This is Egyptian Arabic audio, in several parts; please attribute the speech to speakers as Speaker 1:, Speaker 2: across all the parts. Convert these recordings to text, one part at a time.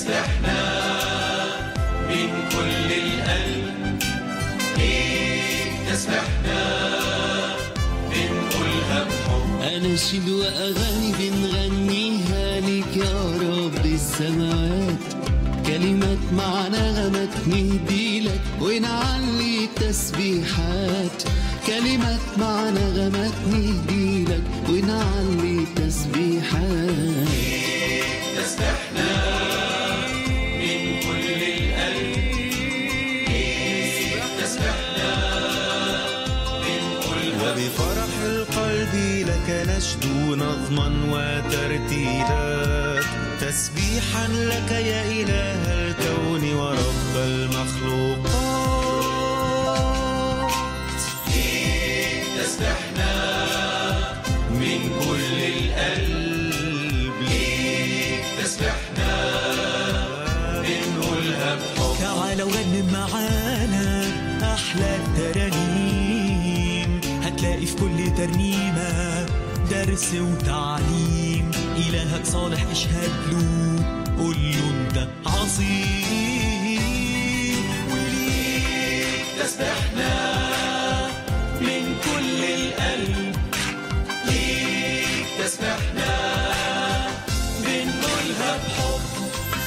Speaker 1: تسبحنا من كل القلب ليك تسبحنا بنقولها بحب
Speaker 2: أناشيد وأغاني بنغنيها ليك يا رب السماوات كلمات مع نغمات نهدي لك ونعلي تسبيحات كلمات مع نغمات نهدي لك ونعلي تسبيحات
Speaker 1: تسبحنا من كل القلب ليك تسبحنا بنقولها
Speaker 3: وبفرح القلب لك نشدو نظما وترتيلات تسبيحا لك يا إله الكون ورب المخلوقات
Speaker 1: تسبحنا من كل القلب ليك تسبحنا بنقولها بحب
Speaker 4: تعالوا غنم معانا أحلى الترانيم هتلاقي في كل ترنيمة درس وتعليم إلهك صالح اشهد له قول له أنت عظيم وليك
Speaker 1: تسبحنا من كل القلب ليك تسبحنا بنقولها بحب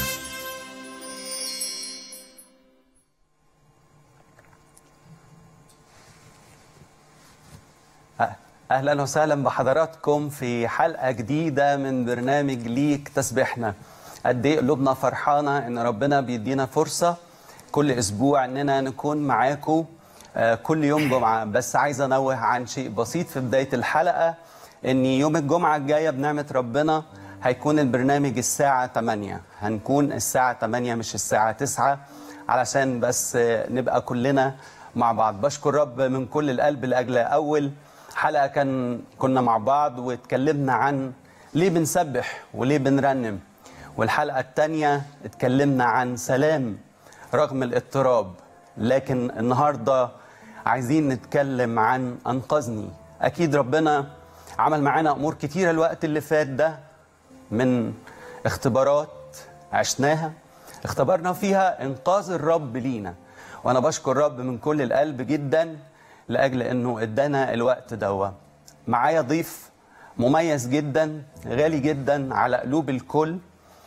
Speaker 5: اهلا وسهلا بحضراتكم في حلقه جديده من برنامج ليك تسبيحنا قد ايه قلوبنا فرحانه ان ربنا بيدينا فرصه كل اسبوع اننا نكون معاكم آه، كل يوم جمعه بس عايز انوه عن شيء بسيط في بدايه الحلقه ان يوم الجمعه الجايه بنعمه ربنا هيكون البرنامج الساعه 8 هنكون الساعه 8 مش الساعه 9 علشان بس آه، نبقى كلنا مع بعض بشكر رب من كل القلب لاجل اول حلقه كان كنا مع بعض واتكلمنا عن ليه بنسبح وليه بنرنم والحلقه الثانيه اتكلمنا عن سلام رغم الاضطراب لكن النهارده عايزين نتكلم عن انقذني اكيد ربنا عمل معانا امور كتيره الوقت اللي فات ده من اختبارات عشناها اختبرنا فيها انقاذ الرب لينا وانا بشكر الرب من كل القلب جدا لاجل انه ادانا الوقت دوا معايا ضيف مميز جدا غالي جدا على قلوب الكل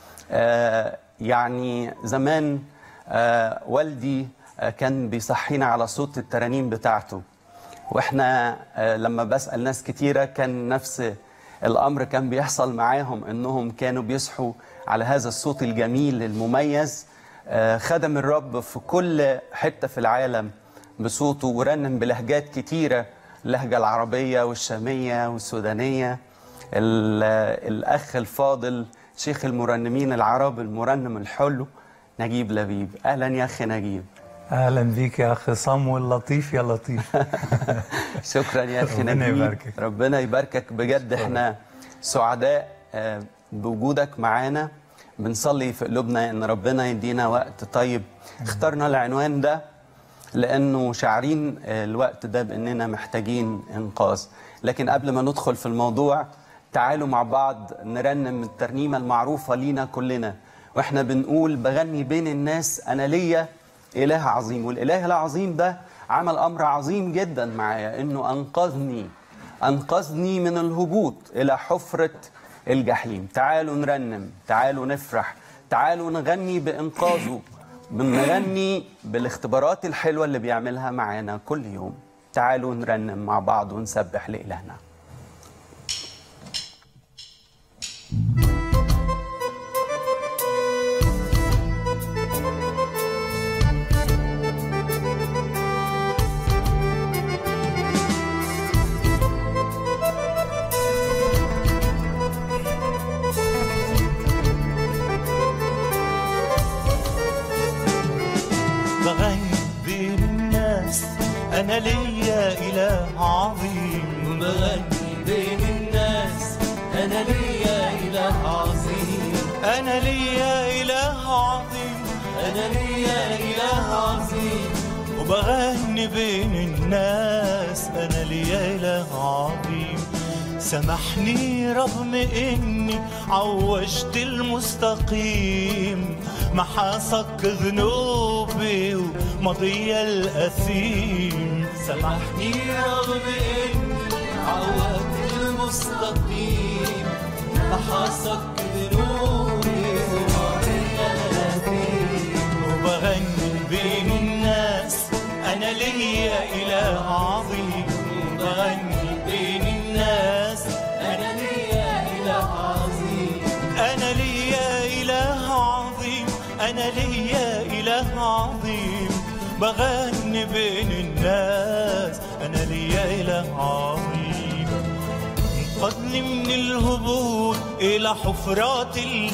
Speaker 5: آه يعني زمان آه والدي آه كان بيصحينا على صوت الترانيم بتاعته واحنا آه لما بسال ناس كتيره كان نفس الامر كان بيحصل معاهم انهم كانوا بيصحوا على هذا الصوت الجميل المميز آه خدم الرب في كل حته في العالم بصوته ورنم بلهجات كتيره اللهجه العربيه والشاميه والسودانيه ال- الاخ الفاضل شيخ المرنمين العرب المرنم الحلو نجيب لبيب اهلا يا اخي نجيب
Speaker 6: اهلا بيك يا اخي صمويل لطيف يا لطيف
Speaker 5: شكرا يا اخي
Speaker 6: ربنا
Speaker 5: نجيب
Speaker 6: يباركك.
Speaker 5: ربنا يباركك بجد احنا سعداء آه، بوجودك معانا بنصلي في قلوبنا ان ربنا يدينا وقت طيب اخترنا العنوان ده لانه شاعرين آه، الوقت ده باننا محتاجين انقاذ لكن قبل ما ندخل في الموضوع تعالوا مع بعض نرنم الترنيمه المعروفه لينا كلنا واحنا بنقول بغني بين الناس انا ليا اله عظيم والاله العظيم ده عمل امر عظيم جدا معايا انه انقذني انقذني من الهبوط الى حفره الجحيم تعالوا نرنم تعالوا نفرح تعالوا نغني بانقاذه بنغني بالاختبارات الحلوه اللي بيعملها معانا كل يوم تعالوا نرنم مع بعض ونسبح لإلهنا
Speaker 3: بغني بين الناس أنا ليا إله عظيم
Speaker 1: بغني بين الناس أنا ليا إله عظيم
Speaker 3: أنا ليا إله عظيم
Speaker 1: أنا ليا إله عظيم
Speaker 3: وبغني بين الناس أنا ليا إله عظيم سامحني رغم اني عوجت المستقيم محاصك ذنوبي ومضي الاثيم
Speaker 1: سامحني رغم اني عودت المستقيم محاصك ذنوبي وماضي الأثيم
Speaker 3: وبغني بين الناس انا ليا اله عظيم وبغني بين الناس
Speaker 1: أنا ليا إله عظيم
Speaker 3: انا ليا اله عظيم انا ليا اله عظيم بغني بين الناس انا ليا اله عظيم انقذني من الهبوط الى حفرات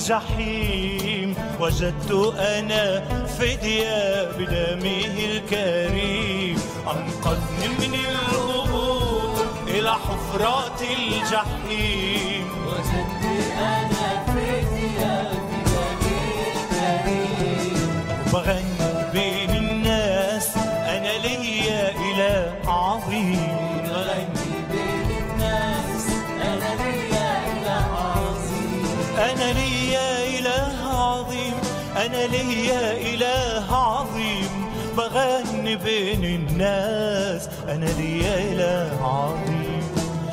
Speaker 3: الجحيم وجدت انا فدية بدمه الكريم انقذني من الهبوط الى حفرات الجحيم
Speaker 1: وجدت أنا فدية بدمي الكريم
Speaker 3: بغني بين الناس انا ليا اله عظيم
Speaker 1: بغني بين الناس أنا ليا إله عظيم
Speaker 3: انا ليا اله عظيم انا ليا اله عظيم بغني بين الناس انا ليا اله عظيم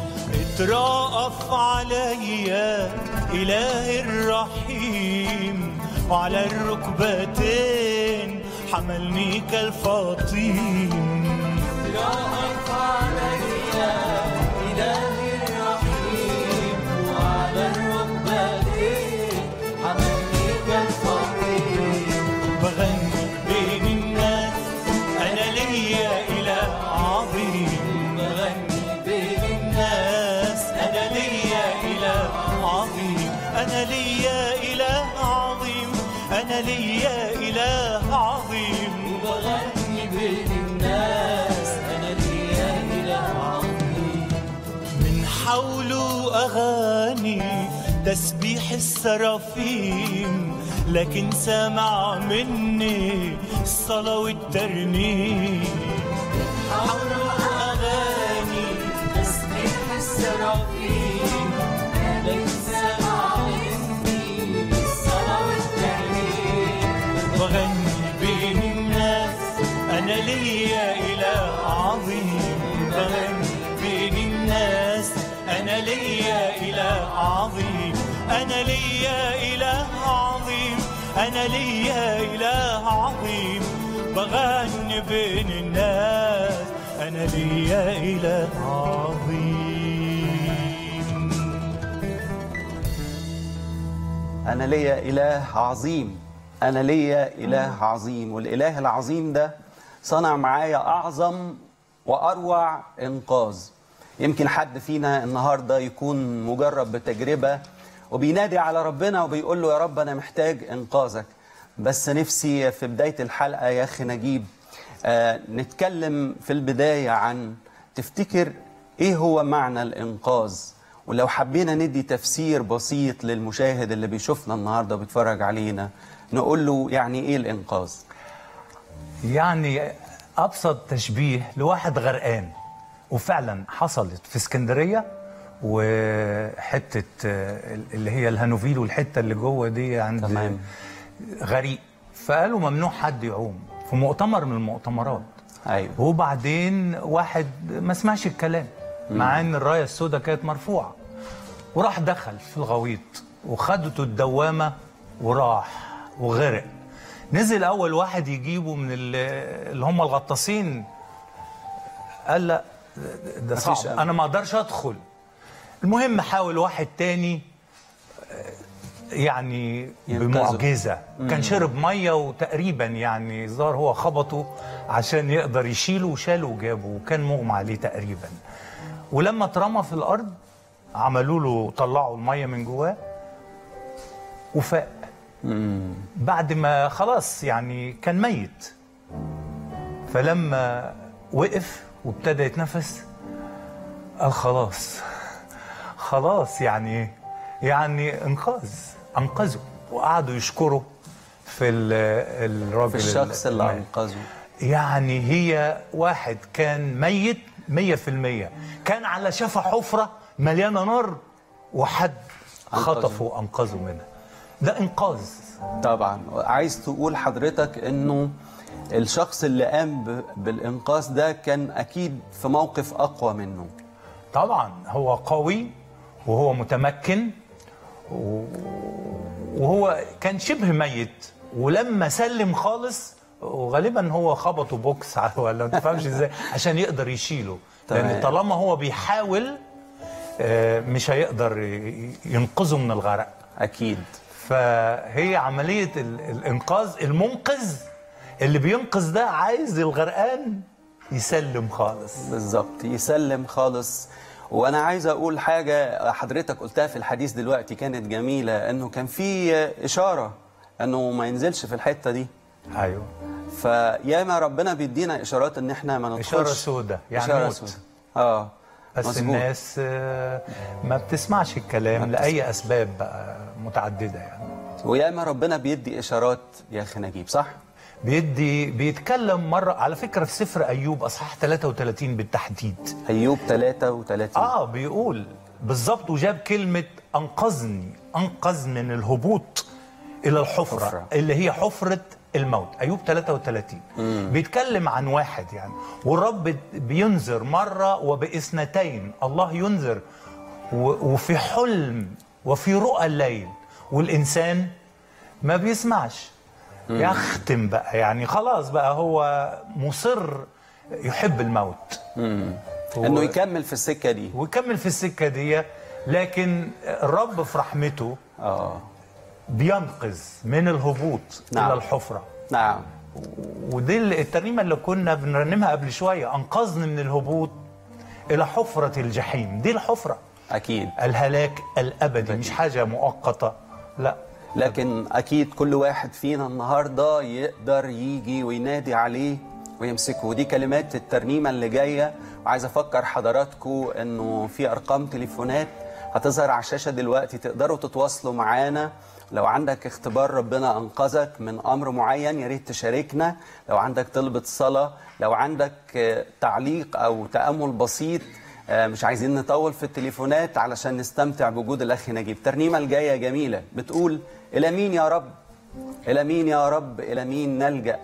Speaker 3: اترأف عليا إله الرحيم وعلى الركبتين حملني كالفطيم
Speaker 1: رأف عليا إلهي الرحيم وعلى الركبتين حملني كالفقير
Speaker 3: بغني بين الناس أنا ليا إله عظيم
Speaker 1: بغني بين
Speaker 3: الناس أنا ليا إله عظيم أنا ليا إله عظيم أنا ليا إله عظيم
Speaker 1: بغني بين الناس أنا ليا إله عظيم
Speaker 3: من حوله أغاني تسبيح السرافيم لكن سمع مني الصلاة والترنيم حوله أغاني
Speaker 1: تسبيح السرافيم لك سمع مني الصلاة والترنيم
Speaker 3: بغني بين الناس أنا ليا إله عظيم بغني بين الناس أنا ليا إله عظيم أنا ليا إله عظيم أنا ليا إله عظيم بغني بين الناس أنا ليا إله عظيم
Speaker 5: أنا ليا إله عظيم أنا ليا إله عظيم والإله العظيم ده صنع معايا أعظم وأروع إنقاذ يمكن حد فينا النهاردة يكون مجرب بتجربة وبينادي على ربنا وبيقول له يا رب أنا محتاج إنقاذك بس نفسي في بداية الحلقة يا أخي نجيب آه نتكلم في البداية عن تفتكر إيه هو معنى الإنقاذ ولو حبينا ندي تفسير بسيط للمشاهد اللي بيشوفنا النهارده وبيتفرج علينا نقول له يعني ايه الانقاذ
Speaker 6: يعني ابسط تشبيه لواحد غرقان وفعلا حصلت في اسكندريه وحته آه، اللي هي الهانوفيل والحته اللي جوه دي عند
Speaker 5: تمام.
Speaker 6: غريق فقالوا ممنوع حد يعوم في مؤتمر من المؤتمرات
Speaker 5: ايوه
Speaker 6: وبعدين واحد ما سمعش الكلام مع ان الرايه السوداء كانت مرفوعه وراح دخل في الغويط وخدته الدوامه وراح وغرق نزل اول واحد يجيبه من ال- اللي هم الغطاسين قال لا ده
Speaker 5: مفيش
Speaker 6: صعب
Speaker 5: أمل.
Speaker 6: انا ما اقدرش ادخل المهم حاول واحد تاني يعني
Speaker 5: ينقذه.
Speaker 6: بمعجزه كان شرب ميه وتقريبا يعني ظهر هو خبطه عشان يقدر يشيله وشاله وجابه وكان مغمى عليه تقريبا ولما اترمى في الارض عملوا له طلعوا الميه من جواه وفاق بعد ما خلاص يعني كان ميت فلما وقف وابتدى يتنفس قال خلاص خلاص يعني يعني انقاذ انقذه وقعدوا يشكروا في ال- الراجل
Speaker 5: في الشخص اللي
Speaker 6: المات.
Speaker 5: انقذه
Speaker 6: يعني هي واحد كان ميت مية في المية كان على شفا حفرة مليانه نار وحد خطفه وانقذه منها ده انقاذ
Speaker 5: طبعا عايز تقول حضرتك انه الشخص اللي قام ب- بالانقاذ ده كان اكيد في موقف اقوى منه
Speaker 6: طبعا هو قوي وهو متمكن و- وهو كان شبه ميت ولما سلم خالص وغالبا هو خبطه بوكس ولا ما تفهمش ازاي عشان يقدر يشيله لان
Speaker 5: تمام.
Speaker 6: طالما هو بيحاول آه، مش هيقدر ي- ينقذه من الغرق
Speaker 5: اكيد
Speaker 6: فهي عملية ال- الإنقاذ المنقذ اللي بينقذ ده عايز الغرقان يسلم خالص
Speaker 5: بالظبط يسلم خالص وانا عايز اقول حاجه حضرتك قلتها في الحديث دلوقتي كانت جميله انه كان في اشاره انه ما ينزلش في الحته دي
Speaker 6: أيوه
Speaker 5: فياما ربنا بيدينا اشارات ان احنا ما ندخلش
Speaker 6: إشارة سودة يعني
Speaker 5: إشارة
Speaker 6: موت.
Speaker 5: سودة. اه
Speaker 6: بس
Speaker 5: مظبوط.
Speaker 6: الناس آه، ما بتسمعش الكلام لأي أسباب بقى متعددة يعني
Speaker 5: وياما ربنا بيدي اشارات يا اخي نجيب صح
Speaker 6: بيدي بيتكلم مرة على فكرة في سفر أيوب أصحاح 33 بالتحديد
Speaker 5: ايوب 33
Speaker 6: اه بيقول بالظبط وجاب كلمة أنقذني أنقذ من الهبوط إلى الحفرة
Speaker 5: حفرة.
Speaker 6: اللي هي حفرة الموت أيوب 33 بيتكلم عن واحد يعني والرب بينذر مرة وبإثنتين الله ينذر و- وفي حلم وفي رؤى الليل والإنسان ما بيسمعش يختم بقى يعني خلاص بقى هو مصر يحب الموت
Speaker 5: انه يكمل في السكه دي
Speaker 6: ويكمل في السكه دي لكن الرب في رحمته
Speaker 5: اه
Speaker 6: بينقذ من الهبوط
Speaker 5: نعم.
Speaker 6: الى الحفره
Speaker 5: نعم
Speaker 6: ودي الترنيمه اللي كنا بنرنمها قبل شويه انقذني من الهبوط الى حفره الجحيم دي الحفره
Speaker 5: اكيد
Speaker 6: الهلاك الابدي مش حاجه مؤقته لا
Speaker 5: لكن اكيد كل واحد فينا النهارده يقدر يجي وينادي عليه ويمسكه ودي كلمات الترنيمه اللي جايه وعايز افكر حضراتكم انه في ارقام تليفونات هتظهر على الشاشه دلوقتي تقدروا تتواصلوا معانا لو عندك اختبار ربنا انقذك من امر معين يا ريت تشاركنا لو عندك طلبه صلاه لو عندك آه، تعليق او تامل بسيط آه، مش عايزين نطول في التليفونات علشان نستمتع بوجود الاخ نجيب الترنيمه الجايه جميله بتقول الى مين يا رب الى مين يا رب الى مين نلجا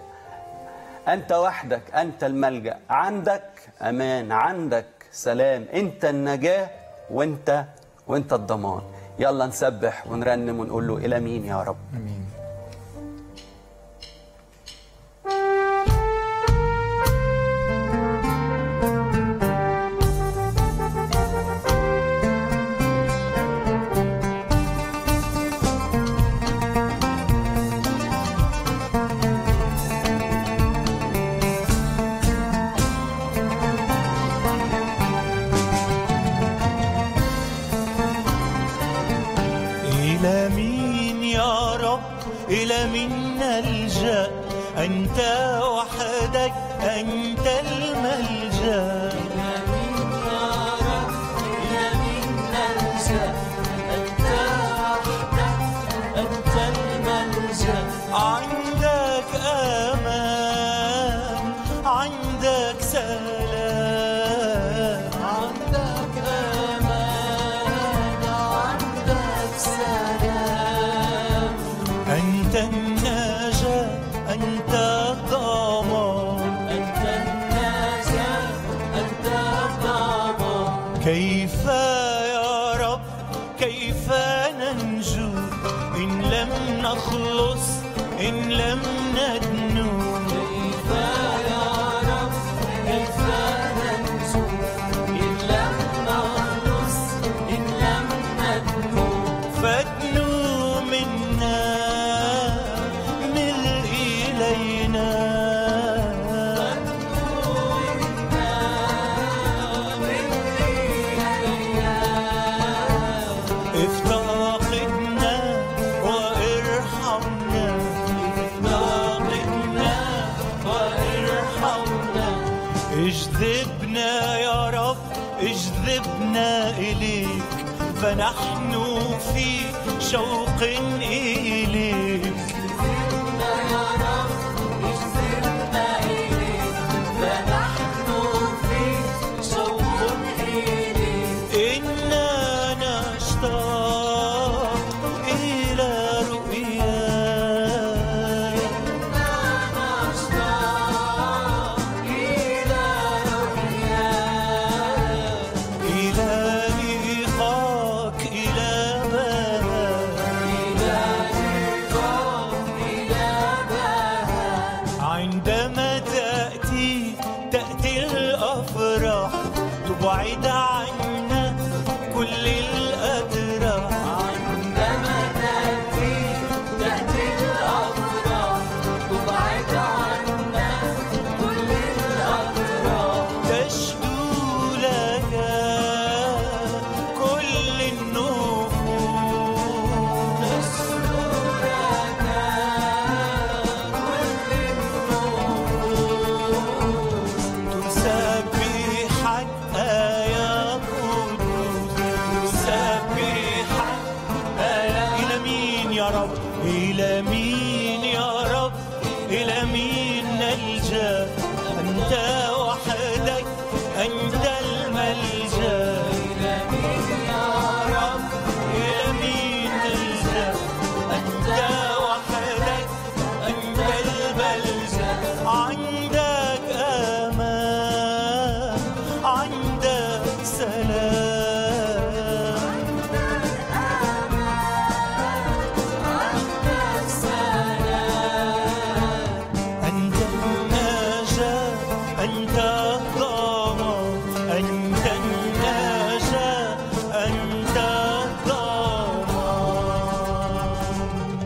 Speaker 5: انت وحدك انت الملجا عندك امان عندك سلام انت النجاه وانت وانت الضمان يلا نسبح ونرنم ونقول له الى مين يا رب
Speaker 3: إلى مين يا رب إلى مين نلجأ أنت وحدك أنت الملجأ عندك أمان عندك سلام عندك أمان عندك سلام أنت النجاة أنت الضمان أنت النجاة أنت الضمان كيف يا رب كيف ننجو إن لم نخلص إن لم ندنو كيف يا رب كيف ننجو إن لم نخلص إن لم ندنو فادنو منا مل إلينا افتقدنا وارحمنا افتقدنا وارحمنا اجذبنا يا رب اجذبنا إليك فنحن في شوق إليك إنا يا رب إلى مين يا رب إلى مين نلجأ أنت وحدك أنت الملجأ إلى مين يا رب إلى مين نلجأ أنت وحدك أنت الملجأ عندك أمان عندك سلام أنت النجاة أنت الضمان أنت النجاة أنت الضمان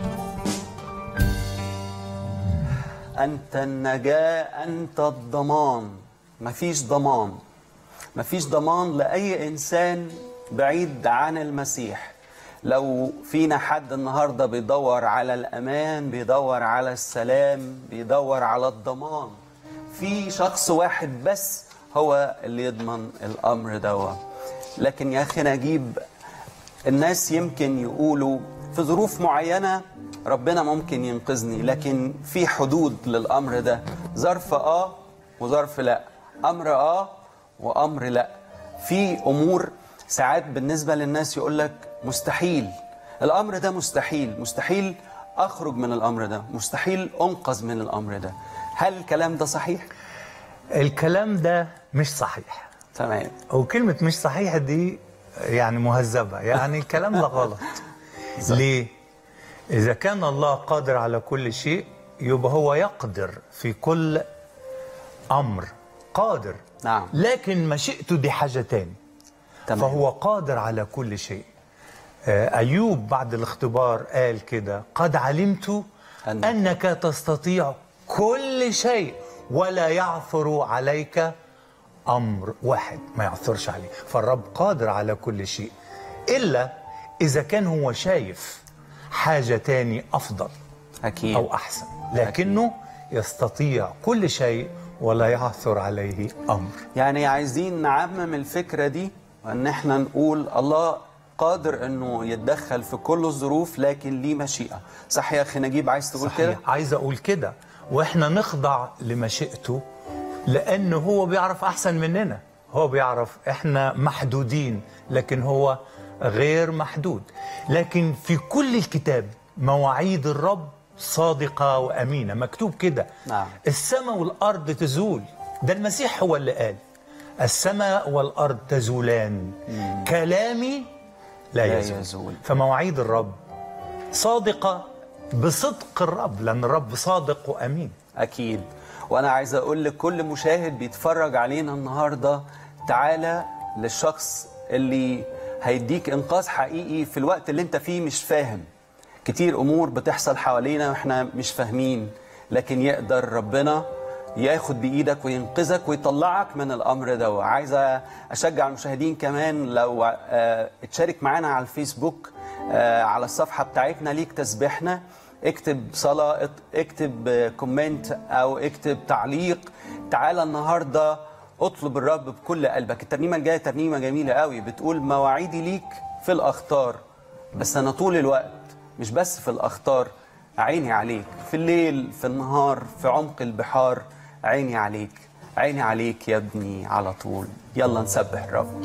Speaker 5: أنت النجاة أنت الضمان مفيش ضمان مفيش ضمان لأي إنسان بعيد عن المسيح لو فينا حد النهاردة بيدور على الأمان بيدور على السلام بيدور على الضمان في شخص واحد بس هو اللي يضمن الأمر دوا لكن يا أخي نجيب الناس يمكن يقولوا في ظروف معينة ربنا ممكن ينقذني لكن في حدود للأمر ده ظرف آه وظرف لا أمر آه وأمر لا في أمور ساعات بالنسبة للناس يقول لك مستحيل الأمر ده مستحيل مستحيل أخرج من الأمر ده مستحيل أنقذ من الأمر ده هل الكلام ده صحيح؟
Speaker 6: الكلام ده مش صحيح
Speaker 5: تمام
Speaker 6: وكلمة مش صحيح دي يعني مهذبة يعني الكلام ده غلط ليه؟ إذا كان الله قادر على كل شيء يبقى هو يقدر في كل أمر قادر
Speaker 5: نعم.
Speaker 6: لكن مشيئته دي حاجة تاني
Speaker 5: تمام.
Speaker 6: فهو قادر على كل شيء آه، أيوب بعد الاختبار قال كده قد علمت
Speaker 5: أن-
Speaker 6: أنك تستطيع كل شيء ولا يعثر عليك أمر واحد ما يعثرش عليه فالرب قادر على كل شيء إلا إذا كان هو شايف حاجة تاني أفضل
Speaker 5: أكيد
Speaker 6: أو أحسن لكنه يستطيع كل شيء ولا يعثر عليه أمر
Speaker 5: يعني عايزين نعمم الفكرة دي وان احنا نقول الله قادر انه يتدخل في كل الظروف لكن ليه مشيئة صح يا اخي نجيب عايز تقول كده
Speaker 6: صحيح عايز أقول كده وإحنا نخضع لمشيئته لأنه هو بيعرف أحسن مننا هو بيعرف إحنا محدودين لكن هو غير محدود لكن في كل الكتاب مواعيد الرب صادقة وأمينة مكتوب كده
Speaker 5: نعم.
Speaker 6: السماء والأرض تزول ده المسيح هو اللي قال السماء والأرض تزولان كلامي لا
Speaker 5: لا
Speaker 6: يزول.
Speaker 5: يزول.
Speaker 6: فمواعيد الرب صادقة بصدق الرب لأن الرب صادق وأمين
Speaker 5: اكيد وانا عايز اقول لكل مشاهد بيتفرج علينا النهارده تعالى للشخص اللي هيديك انقاذ حقيقي في الوقت اللي انت فيه مش فاهم كتير امور بتحصل حوالينا واحنا مش فاهمين لكن يقدر ربنا ياخد بايدك وينقذك ويطلعك من الامر ده عايز اشجع المشاهدين كمان لو آه، تشارك معانا على الفيسبوك آه، على الصفحه بتاعتنا ليك تسبيحنا اكتب صلاة اكتب كومنت او اكتب تعليق تعالى النهاردة اطلب الرب بكل قلبك الترنيمة الجاية ترنيمة جميلة قوي بتقول مواعيدي ليك في الاخطار بس انا طول الوقت مش بس في الاخطار عيني عليك في الليل في النهار في عمق البحار عيني عليك عيني عليك يا ابني على طول يلا نسبح الرب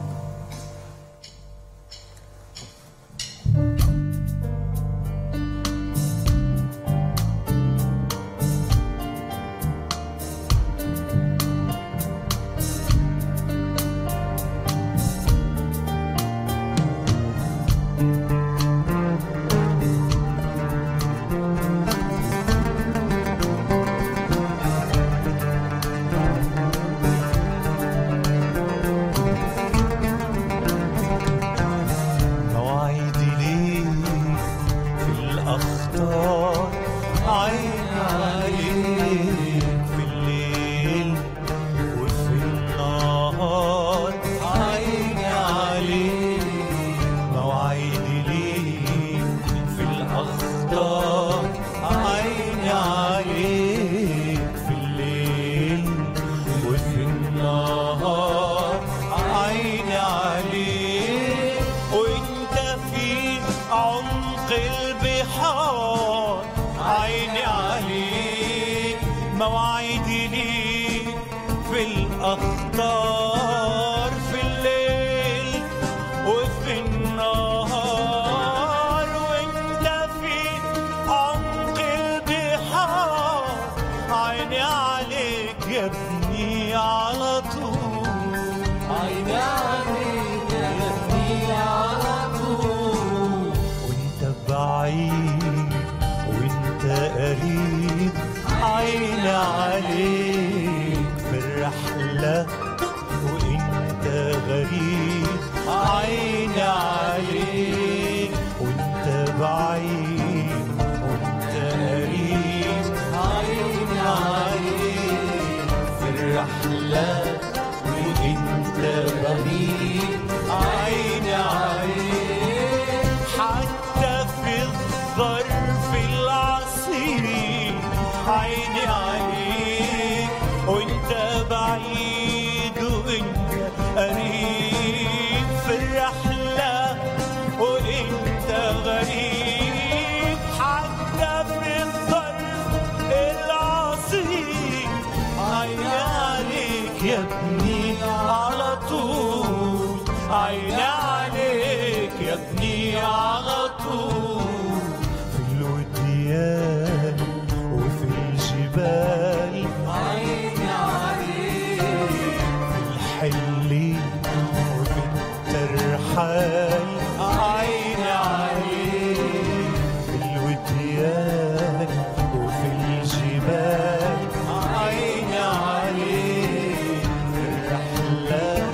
Speaker 3: مواعيدي ليك في الأخطار عين عليك في الليل وفي النهار عيني عليك مواعيدي ليك في الأخطار عيني عليك في الليل وفي النهار عيني عليك وانت في عمق البحار البحار عيني عليك مواعيدي ليك في الأخطار في الليل وفي النهار وانت في عمق البحار عيني عليك يا ابني على طول
Speaker 1: عيني عليك يا ابني على طول
Speaker 3: وانت بعيد وانت قريب عيني عليك في الرحلة وانت غريب عيني عليك وانت بعيد وانت قريب عيني عليك في الرحلة وانت غريب عيني عليك حتى في الظرف العصيري عيني عليك وانت بعيد وانت قريب في الرحلة وانت غريب حتى في الظرف العصيري عيني عليك يا ابني على طول عيني عليك يا ابني على طول في الوديان وفي الجبال
Speaker 1: عيني عليك
Speaker 3: في الحل وفي الترحال عيني عليك في الوديان وفي الجبال عيني عليك في الرحلات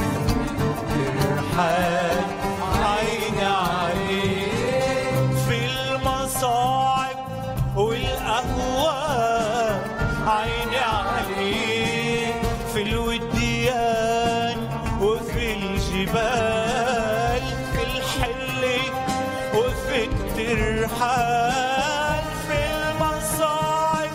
Speaker 3: الرحال عيني عليك في المصاعب والأهوال عيني عليك في الوديان وفي الجبال في الحل وفي الترحال في المصاعب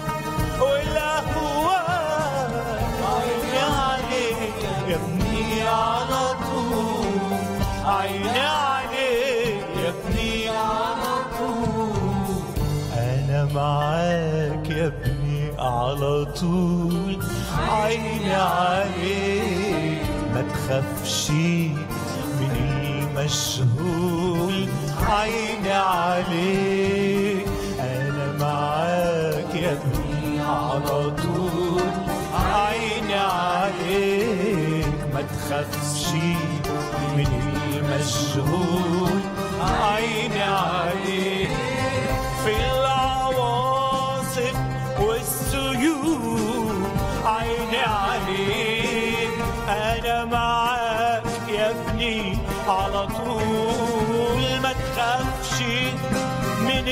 Speaker 3: والأهوال عيني عليك يا ابني على طول عيني عليك يا ابني على طول أنا معاك يا ابني على طول عيني عليك ما تخافش من المشهول عيني عليك أنا معاك يا ابني على طول عيني عليك ما تخافش من المشهول عيني عليك في العواصف والسيول عيني عليك انا معاك يا ابني على طول ما تخافش من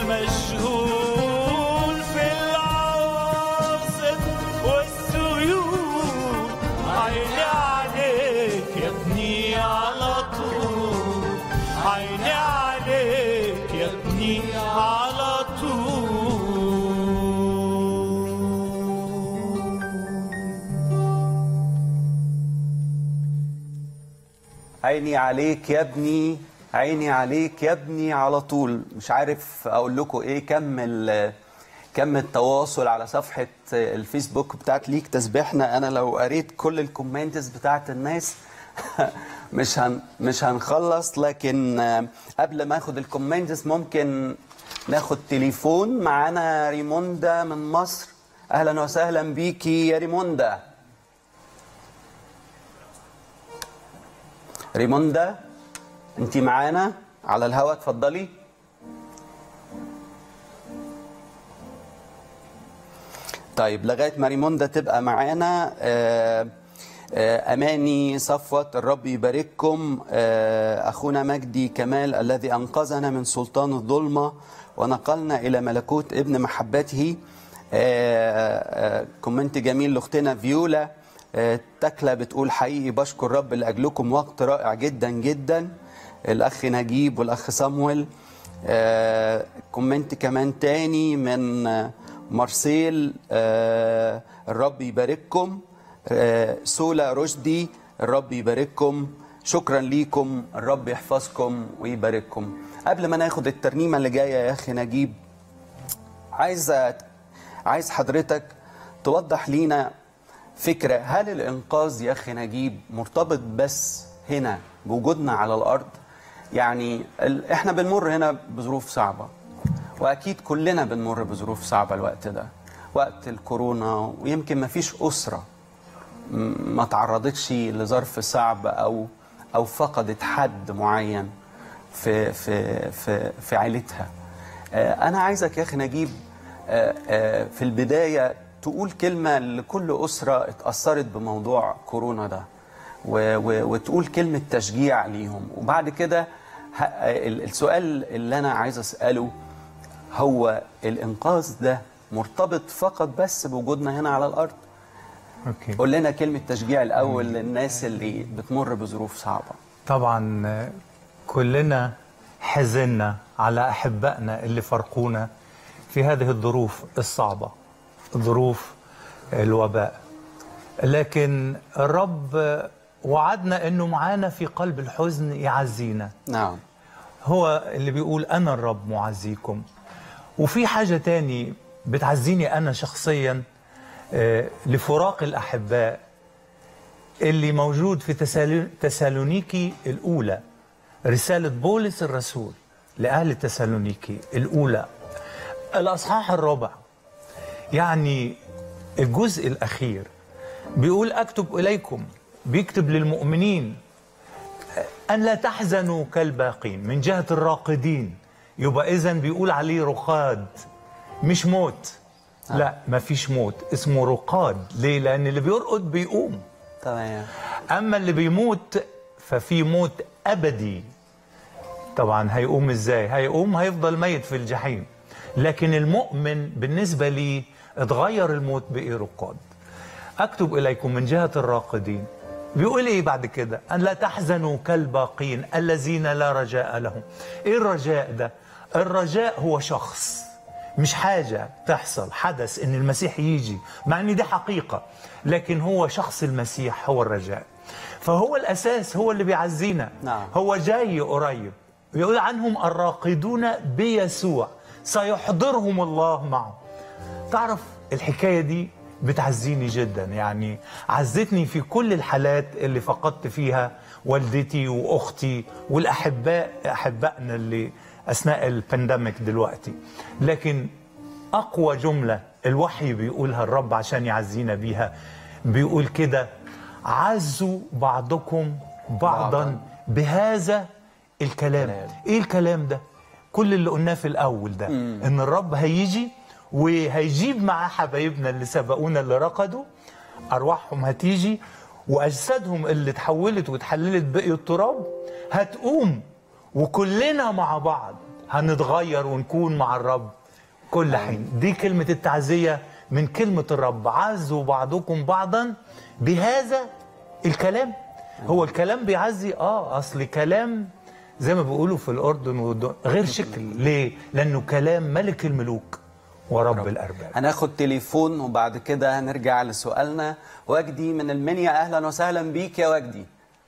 Speaker 3: المشهول في العواصف والسيول عيني عليك يا ابني على طول عيني عليك يا ابني على طول
Speaker 5: عيني عليك يا ابني عيني عليك يا ابني على طول مش عارف اقول لكم ايه كم ال- كم التواصل على صفحة الفيسبوك بتاعت ليك تسبيحنا انا لو قريت كل الكومنتس بتاعت الناس مش هن مش هنخلص لكن آه، قبل ما اخد الكومنتس ممكن ناخد تليفون معانا ريموندا من مصر اهلا وسهلا بيكي يا ريموندا ريموندا انت معانا على الهوا اتفضلي طيب لغايه ما ريموندا تبقى معانا آه، آه، اماني صفوت الرب يبارككم آه، اخونا مجدي كمال الذي انقذنا من سلطان الظلمه ونقلنا الى ملكوت ابن محبته آه، آه، كومنت جميل لاختنا فيولا آه، تكلا بتقول حقيقي بشكر الرب لاجلكم وقت رائع جدا جدا الاخ نجيب والاخ صامويل آه، كومنت كمان تاني من آه، مارسيل آه، الرب يبارككم آه، سولا رشدي الرب يبارككم شكرا ليكم الرب يحفظكم ويبارككم قبل ما ناخد الترنيمه اللي جايه يا اخي نجيب عايز عايز حضرتك توضح لينا فكره هل الانقاذ يا اخي نجيب مرتبط بس هنا بوجودنا على الارض يعني ال... احنا بنمر هنا بظروف صعبه واكيد كلنا بنمر بظروف صعبه الوقت ده وقت الكورونا ويمكن ما فيش اسره م- ما تعرضتش لظرف صعب او او فقدت حد معين في في في في عيلتها آه، انا عايزك يا اخي نجيب آه، آه، في البدايه تقول كلمه لكل اسره اتاثرت بموضوع كورونا ده و- و- وتقول كلمه تشجيع ليهم وبعد كده ه- ال- السؤال اللي انا عايز اساله هو الانقاذ ده مرتبط فقط بس بوجودنا هنا على الارض
Speaker 6: اوكي
Speaker 5: قول لنا كلمه تشجيع الاول للناس اللي بتمر بظروف صعبه
Speaker 6: طبعا آه، كلنا حزنا على احبائنا اللي فرقونا في هذه الظروف الصعبه ظروف الوباء لكن الرب آه، وعدنا انه معانا في قلب الحزن يعزينا
Speaker 5: نعم
Speaker 6: هو اللي بيقول أنا الرب معزيكم وفي حاجة تاني بتعزيني أنا شخصيا آه، لفراق الأحباء اللي موجود في تسالو- تسالونيكي الأولى رسالة بولس الرسول لأهل تسالونيكي الأولى الأصحاح الرابع يعني الجزء الأخير بيقول أكتب إليكم بيكتب للمؤمنين أن لا تحزنوا كالباقين من جهة الراقدين يبقى إذا بيقول عليه رقاد مش موت لا ما فيش موت اسمه رقاد ليه لأن اللي بيرقد بيقوم
Speaker 5: تمام
Speaker 6: أما اللي بيموت ففي موت أبدي طبعا هيقوم ازاي هيقوم هيفضل ميت في الجحيم لكن المؤمن بالنسبة لي اتغير الموت بإيه رقاد أكتب إليكم من جهة الراقدين بيقول إيه بعد كده أن لا تحزنوا كالباقين الذين لا رجاء لهم إيه الرجاء ده الرجاء هو شخص مش حاجة تحصل حدث إن المسيح يجي مع إن دي حقيقة لكن هو شخص المسيح هو الرجاء فهو الأساس هو اللي بيعزينا
Speaker 5: نعم.
Speaker 6: هو جاي قريب يقول عنهم الراقدون بيسوع سيحضرهم الله معه تعرف الحكاية دي بتعزيني جدا يعني عزتني في كل الحالات اللي فقدت فيها والدتي وأختي والأحباء أحبائنا اللي أثناء البانديميك دلوقتي لكن أقوى جملة الوحي بيقولها الرب عشان يعزينا بيها بيقول كده عزوا بعضكم بعضا
Speaker 5: بعضاً.
Speaker 6: بهذا الكلام
Speaker 5: كلام.
Speaker 6: ايه الكلام ده كل اللي قلناه في الاول ده ان الرب هيجي وهيجيب معاه حبايبنا اللي سبقونا اللي رقدوا ارواحهم هتيجي واجسادهم اللي اتحولت واتحللت بقي التراب هتقوم وكلنا مع بعض هنتغير ونكون مع الرب كل حين دي كلمة التعزية من كلمة الرب عزوا بعضكم بعضا بهذا الكلام هو الكلام بيعزي اه اصل كلام زي ما بيقولوا في الاردن والد- غير شكل ليه لانه كلام ملك الملوك ورب الارباب
Speaker 5: هناخد تليفون وبعد كده هنرجع لسؤالنا وجدي من المنيا اهلا وسهلا بيك يا وجدي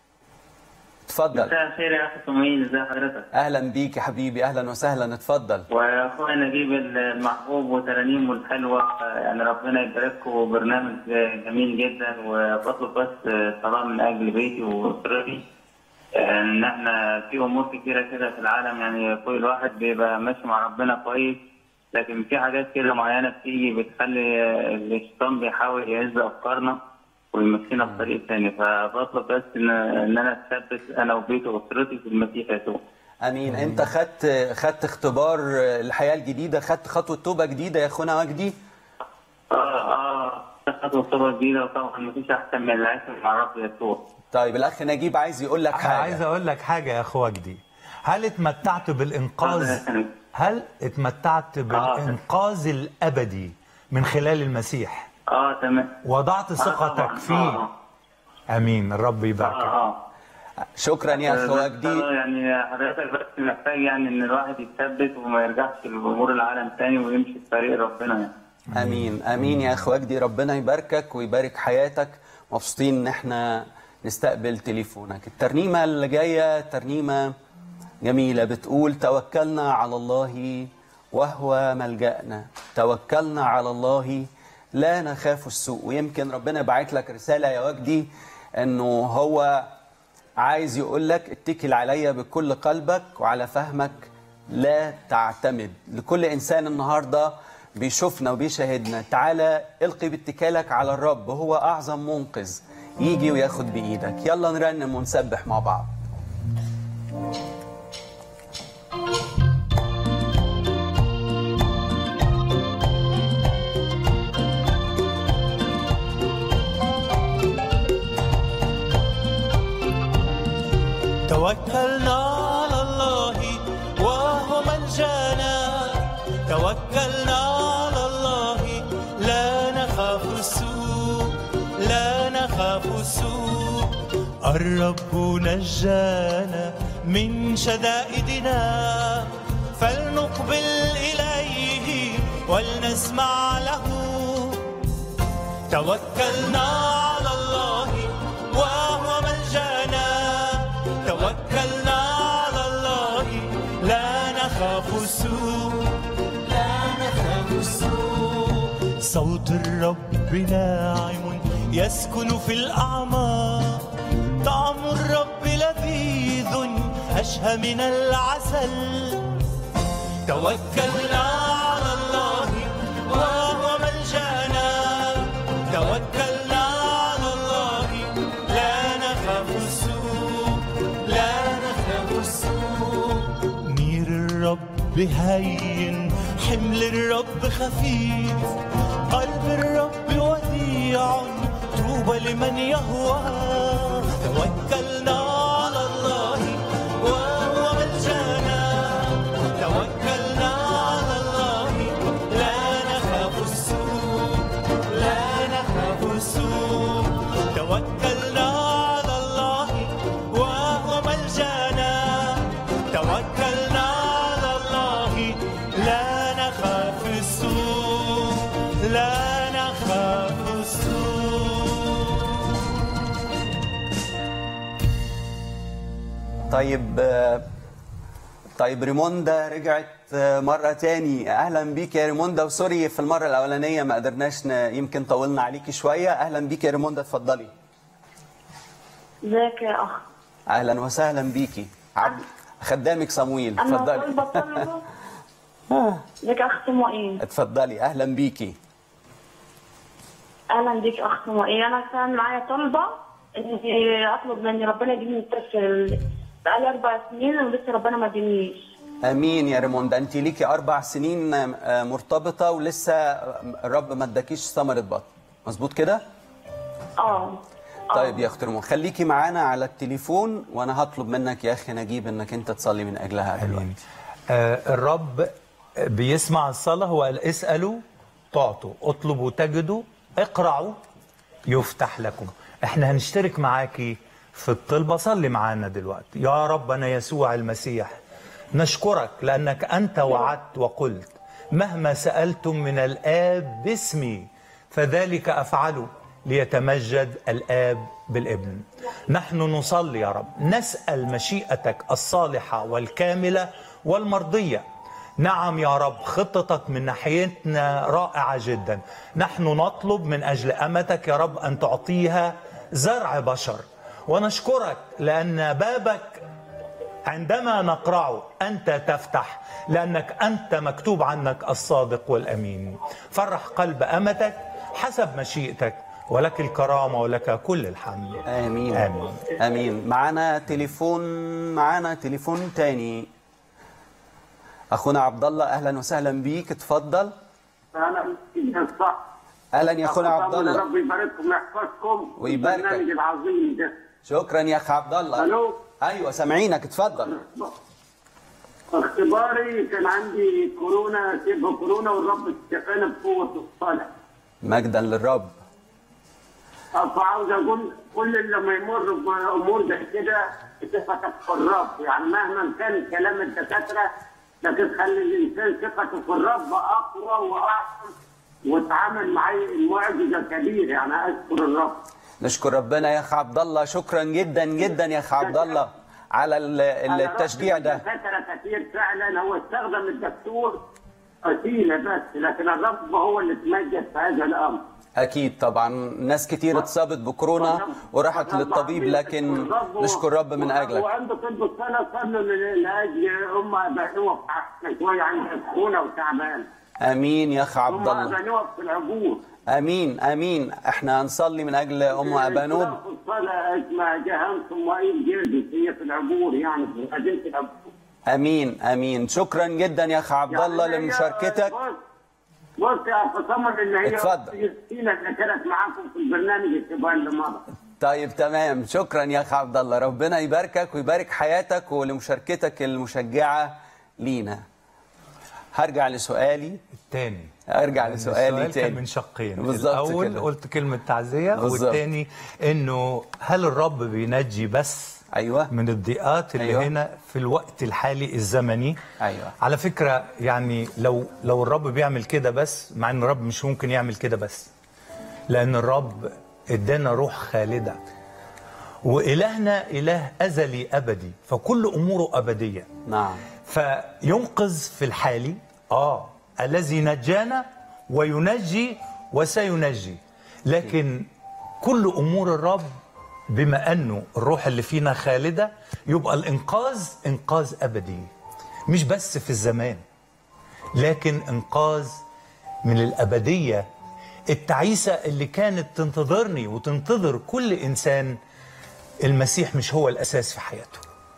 Speaker 5: اتفضل
Speaker 7: مساء الخير يا اخي سمين ازي حضرتك
Speaker 5: اهلا بيك يا حبيبي اهلا وسهلا اتفضل
Speaker 7: واخويا نجيب المحبوب وترانيمه الحلوه يعني ربنا يبارككم برنامج جميل جدا وبطلب بس صلاه من اجل بيتي واسرتي ان احنا في امور كتيره كده في العالم يعني كل الواحد بيبقى ماشي مع ربنا كويس لكن في حاجات كده معينه بتيجي بتخلي الشيطان بيحاول يهز افكارنا ويمشينا في طريق تاني فبطلب بس ان ان انا اتثبت انا وبيتي واسرتي في المسيح يسوع
Speaker 5: امين انت خدت خدت اختبار الحياه الجديده خدت خطوه توبه جديده يا اخونا وجدي
Speaker 7: اه اه خطوة صورة جديدة وطبعا مفيش أحسن من العيش مع رب يسوع.
Speaker 5: طيب الاخ نجيب عايز يقول لك
Speaker 6: انا
Speaker 5: حاجه
Speaker 6: عايز اقول لك حاجه يا اخو وجدي هل اتمتعت بالانقاذ هل اتمتعت بالانقاذ الابدي من خلال المسيح
Speaker 7: اه تمام.
Speaker 6: وضعت
Speaker 7: آه،
Speaker 6: ثقتك
Speaker 7: طبعاً.
Speaker 6: فيه
Speaker 7: اه
Speaker 6: امين الرب
Speaker 7: اه
Speaker 6: يباركك
Speaker 7: اه
Speaker 5: شكرا يا اخ
Speaker 7: بس
Speaker 5: وجدي
Speaker 7: يعني حضرتك بس محتاج يعني ان الواحد يتثبت وما يرجعش لامور العالم تاني ويمشي في طريق ربنا يعني.
Speaker 5: امين امين يا اخ وجدي ربنا يباركك ويبارك حياتك مبسوطين ان احنا نستقبل تليفونك الترنيمه اللي جايه ترنيمه جميلة بتقول توكلنا على الله وهو ملجأنا توكلنا على الله لا نخاف السوء ويمكن ربنا باعت لك رسالة يا وجدي انه هو عايز يقول لك اتكل عليا بكل قلبك وعلى فهمك لا تعتمد لكل انسان النهارده بيشوفنا وبيشاهدنا تعالى القي باتكالك على الرب هو اعظم منقذ يجي وياخد بايدك يلا نرنم ونسبح مع بعض
Speaker 3: توكلنا على الله وهو ملجانا توكلنا على الله لا نخاف السوء لا نخاف السوء الرب نجانا من شدائدنا فلنقبل إليه ولنسمع له توكلنا على الله وهو ملجانا توكلنا على الله لا نخاف السوء لا نخاف السوء صوت الرب ناعم يسكن في الأعماق طعم الرب لذيذ أشهى من العسل توكلنا على الله وهو ملجانا توكلنا على الله لا نخاف السوء لا نخاف السوء نير الرب هين حمل الرب خفيف قلب الرب وديع طوبى لمن يهوى توكلنا على الله وهو ملجانا توكلنا على الله لا نخاف السوء لا نخاف السوء توكلنا على الله وهو ملجانا توكلنا على الله لا نخاف السوء لا نخاف السوء
Speaker 5: طيب آه، طيب ريموندا رجعت آه، مرة تاني أهلا بيك يا ريموندا وسوري في المرة الأولانية ما قدرناش ن... يمكن طولنا عليكي شوية أهلا بيك يا ريموندا اتفضلي
Speaker 8: ازيك يا اخ
Speaker 5: أهلا وسهلا بيكي عبد خدامك صمويل
Speaker 8: انا
Speaker 5: اتفضلي
Speaker 8: طالبه طلبه ازيك يا اخ سموئيل
Speaker 5: اتفضلي أهلا بيكي
Speaker 8: اهلا بيك يا اخ سموئيل انا كان معايا طلبه اني اطلب من ربنا يديني الطفل بقالي اربع سنين ولسه ربنا ما ادينيش
Speaker 5: امين يا ريموندا انت ليكي اربع سنين آه، مرتبطه ولسه الرب ما اداكيش ثمره بطن مظبوط كده
Speaker 8: اه
Speaker 5: طيب يا اخت ريمون خليكي معانا على التليفون وانا هطلب منك يا اخي نجيب انك انت تصلي من اجلها دلوقتي
Speaker 6: امين آه الرب بيسمع الصلاه هو قال اسالوا تعطوا اطلبوا تجدوا اقرعوا يفتح لكم احنا هنشترك معاكي في الطلبه صلي معانا دلوقتي يا رب انا يسوع المسيح نشكرك لانك انت وعدت وقلت مهما سالتم من الاب باسمي فذلك افعله ليتمجد الاب بالابن نحن نصلي يا رب نسال مشيئتك الصالحه والكامله والمرضيه نعم يا رب خطتك من ناحيتنا رائعه جدا نحن نطلب من اجل امتك يا رب ان تعطيها زرع بشر ونشكرك لان بابك عندما نقرعه انت تفتح لانك انت مكتوب عنك الصادق والامين فرح قلب امتك حسب مشيئتك ولك الكرامه ولك كل الحمد
Speaker 5: امين
Speaker 6: امين
Speaker 5: امين معانا تليفون معانا تليفون تاني اخونا عبد الله اهلا وسهلا بيك اتفضل
Speaker 9: انا صح
Speaker 5: اهلا يا اخونا عبد الله
Speaker 9: ربي يبارككم ويحفظكم
Speaker 5: ويباركك.
Speaker 9: البرنامج العظيم ده
Speaker 5: شكرا يا اخ عبد الله
Speaker 9: الو
Speaker 5: ايوه سامعينك اتفضل
Speaker 9: اختباري كان عندي كورونا شبه كورونا والرب شفانا بقوه الصالح
Speaker 5: مجدا للرب
Speaker 9: فعاوز اقول كل اللي لما يمر بامور زي كده ثقتك في الرب يعني مهما كان كلام الدكاتره لكن خلي الانسان ثقته في الرب اقوى واعظم واتعامل معي المعجزه كبيره يعني اشكر الرب
Speaker 5: نشكر ربنا يا اخ عبد الله شكرا جدا جدا يا اخ عبد الله على ال-
Speaker 9: أنا
Speaker 5: التشجيع
Speaker 9: رحت
Speaker 5: ده
Speaker 9: دكاترة كتير فعلا هو استخدم الدكتور وسيلة بس لكن الرب هو اللي تمجد في هذا الأمر
Speaker 5: اكيد طبعا ناس كتير اتصابت بكورونا وراحت للطبيب لكن نشكر رب من اجلك
Speaker 9: وعنده طب السنة صلوا لأجل أم أبانوة بتاعتنا شوية عندها سخونة وتعبان
Speaker 5: امين يا اخ عبد
Speaker 9: أم
Speaker 5: الله
Speaker 9: أبانوة في العبور
Speaker 5: امين امين احنا هنصلي من اجل ام ابانوب
Speaker 9: في الصلاة اسمها جهان صمائيل جلدس هي في العبور يعني في مدينة العبور
Speaker 5: امين امين شكرا جدا يا اخ عبد الله
Speaker 9: يعني هي-
Speaker 5: لمشاركتك
Speaker 9: بص بص يا أخ سمر ان هي
Speaker 5: اتفضل.
Speaker 9: يوستينا اللي كانت معاكم في البرنامج الاسبوع اللي مضى
Speaker 5: طيب تمام شكرا يا اخ عبد الله ربنا يباركك ويبارك حياتك ولمشاركتك المشجعه لينا هرجع لسؤالي
Speaker 6: الثاني
Speaker 5: ارجع لسؤالي
Speaker 6: السؤال
Speaker 5: تاني
Speaker 6: كان من شقين
Speaker 5: بالظبط
Speaker 6: الاول
Speaker 5: كده.
Speaker 6: قلت كلمه تعزيه
Speaker 5: بالظبط.
Speaker 6: والثاني انه هل الرب بينجي بس
Speaker 5: ايوه
Speaker 6: من الضيقات اللي
Speaker 5: أيوة.
Speaker 6: أيوة. هنا في الوقت الحالي الزمني
Speaker 5: ايوه
Speaker 6: على فكره يعني لو لو الرب بيعمل كده بس مع ان الرب مش ممكن يعمل كده بس لان الرب ادانا روح خالده والهنا اله ازلي ابدي فكل اموره ابديه
Speaker 5: نعم
Speaker 6: فينقذ في الحالي اه الذي نجانا وينجي وسينجي لكن كل امور الرب بما انه الروح اللي فينا خالده يبقى الانقاذ انقاذ ابدي مش بس في الزمان لكن انقاذ من الابديه التعيسه اللي كانت تنتظرني وتنتظر كل انسان المسيح مش هو الاساس في حياته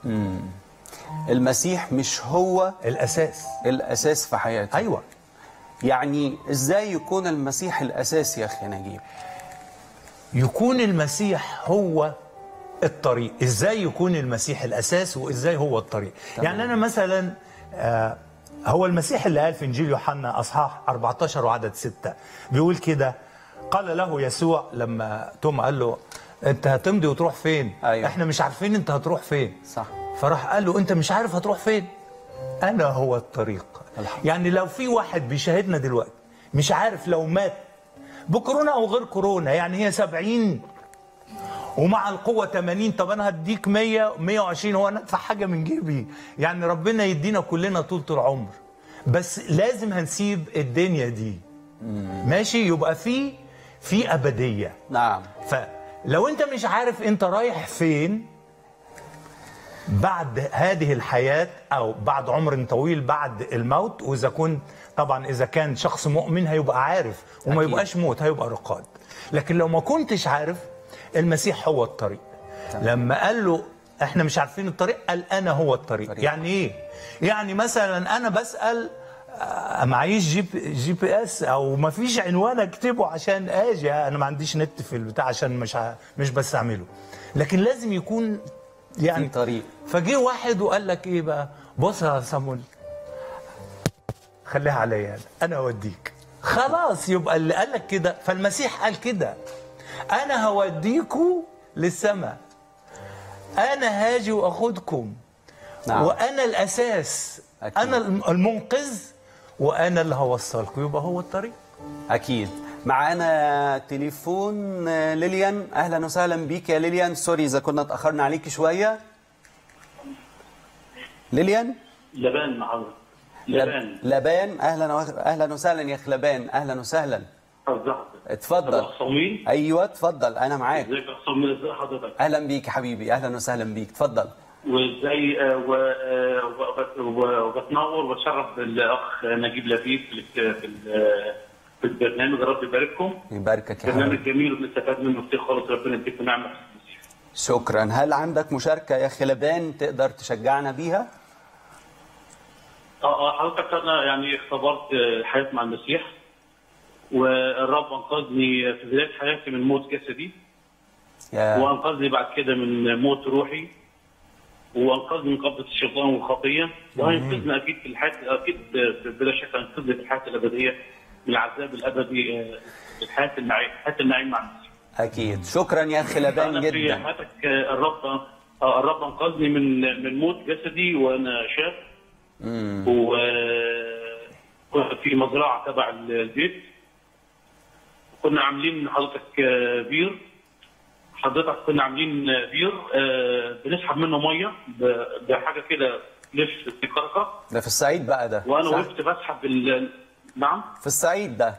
Speaker 5: المسيح مش هو
Speaker 6: الاساس
Speaker 5: الاساس في حياتي
Speaker 6: ايوه
Speaker 5: يعني ازاي يكون المسيح الاساس يا اخي نجيب
Speaker 6: يكون المسيح هو الطريق ازاي يكون المسيح الاساس وازاي هو الطريق
Speaker 5: تمام.
Speaker 6: يعني انا مثلا آه هو المسيح اللي قال في انجيل يوحنا اصحاح 14 وعدد 6 بيقول كده قال له يسوع لما توما قال له انت هتمضي وتروح فين
Speaker 5: أيوة.
Speaker 6: احنا مش عارفين انت هتروح فين
Speaker 5: صح
Speaker 6: فراح قال له انت مش عارف هتروح فين انا هو الطريق
Speaker 5: الحمد.
Speaker 6: يعني لو في واحد بيشاهدنا دلوقتي مش عارف لو مات بكورونا او غير كورونا يعني هي 70 ومع القوة 80 طب انا هديك 100 120 هو انا ادفع حاجة من جيبي يعني ربنا يدينا كلنا طولة العمر بس لازم هنسيب الدنيا دي ماشي يبقى في في ابدية
Speaker 5: نعم
Speaker 6: فلو انت مش عارف انت رايح فين بعد هذه الحياة أو بعد عمر طويل بعد الموت وإذا كنت طبعا إذا كان شخص مؤمن هيبقى عارف وما
Speaker 5: أكيد.
Speaker 6: يبقاش موت هيبقى رقاد لكن لو ما كنتش عارف المسيح هو الطريق لما قال له احنا مش عارفين الطريق قال انا هو الطريق
Speaker 5: طريق.
Speaker 6: يعني ايه يعني مثلا انا بسال آه، معيش جي بي, جي بي اس او ما فيش عنوان اكتبه عشان اجي انا ما عنديش نت في البتاع عشان مش ع- مش بستعمله لكن لازم يكون يعني
Speaker 5: في طريق
Speaker 6: فجه واحد وقال لك ايه بقى بص يا صامول خليها عليا أنا. انا اوديك خلاص يبقى اللي قال لك كده فالمسيح قال كده انا هوديكوا للسماء انا هاجي واخدكم
Speaker 5: نعم.
Speaker 6: وانا الاساس
Speaker 5: أكيد.
Speaker 6: انا الم- المنقذ وانا اللي هوصلكم يبقى هو الطريق
Speaker 5: اكيد معانا تليفون آه، ليليان اهلا وسهلا بيك يا ليليان سوري اذا كنا اتاخرنا عليكي شويه ليليان
Speaker 10: لبان معاذ
Speaker 5: لب-
Speaker 10: لبان
Speaker 5: لبان اهلا و... اهلا وسهلا يا اخ لبان اهلا وسهلا
Speaker 10: بالظبط
Speaker 5: اتفضل
Speaker 10: اخ صميل
Speaker 5: ايوه اتفضل انا معاك
Speaker 10: ازيك يا اخ صميل ازي حضرتك
Speaker 5: اهلا بيك يا حبيبي اهلا وسهلا بيك اتفضل
Speaker 10: وازاي آه، و- آه، وب- و- وبتنور وبتشرف بالاخ نجيب لبيب في ال- في ال- في البرنامج رب يبارككم
Speaker 5: يباركك يا
Speaker 10: برنامج
Speaker 5: حبيبي
Speaker 10: جميل وبنستفاد منه كتير خالص ربنا يديكم نعمه في المسيح
Speaker 5: شكرا هل عندك مشاركه يا اخي لبان تقدر تشجعنا بيها
Speaker 10: اه اه حضرتك انا يعني اختبرت آه، الحياه مع المسيح والرب انقذني في بدايه حياتي من موت جسدي
Speaker 5: يا
Speaker 10: وانقذني بعد كده من موت روحي وانقذني من قبضه الشيطان والخطيه وهينقذني اكيد في الحياه اكيد بلا شك هينقذني في الحياه الابديه من العذاب الابدي آه، في الحياه النعيم حياه النعيم مع المسيح
Speaker 5: اكيد شكرا يا اخي لبان
Speaker 10: انا في
Speaker 5: جدا
Speaker 10: حياتك آه، الرب آه، الرب انقذني من من موت جسدي وانا شاب
Speaker 5: مم.
Speaker 10: وكنت في مزرعه تبع البيت كنا عاملين حضرتك آه، بير حضرتك كنا عاملين بير آه، بنسحب منه ميه ب- بحاجه كده لف في كركه
Speaker 5: ده في الصعيد بقى ده
Speaker 10: وانا
Speaker 5: صح؟
Speaker 10: وقفت بسحب ال... نعم
Speaker 5: في الصعيد ده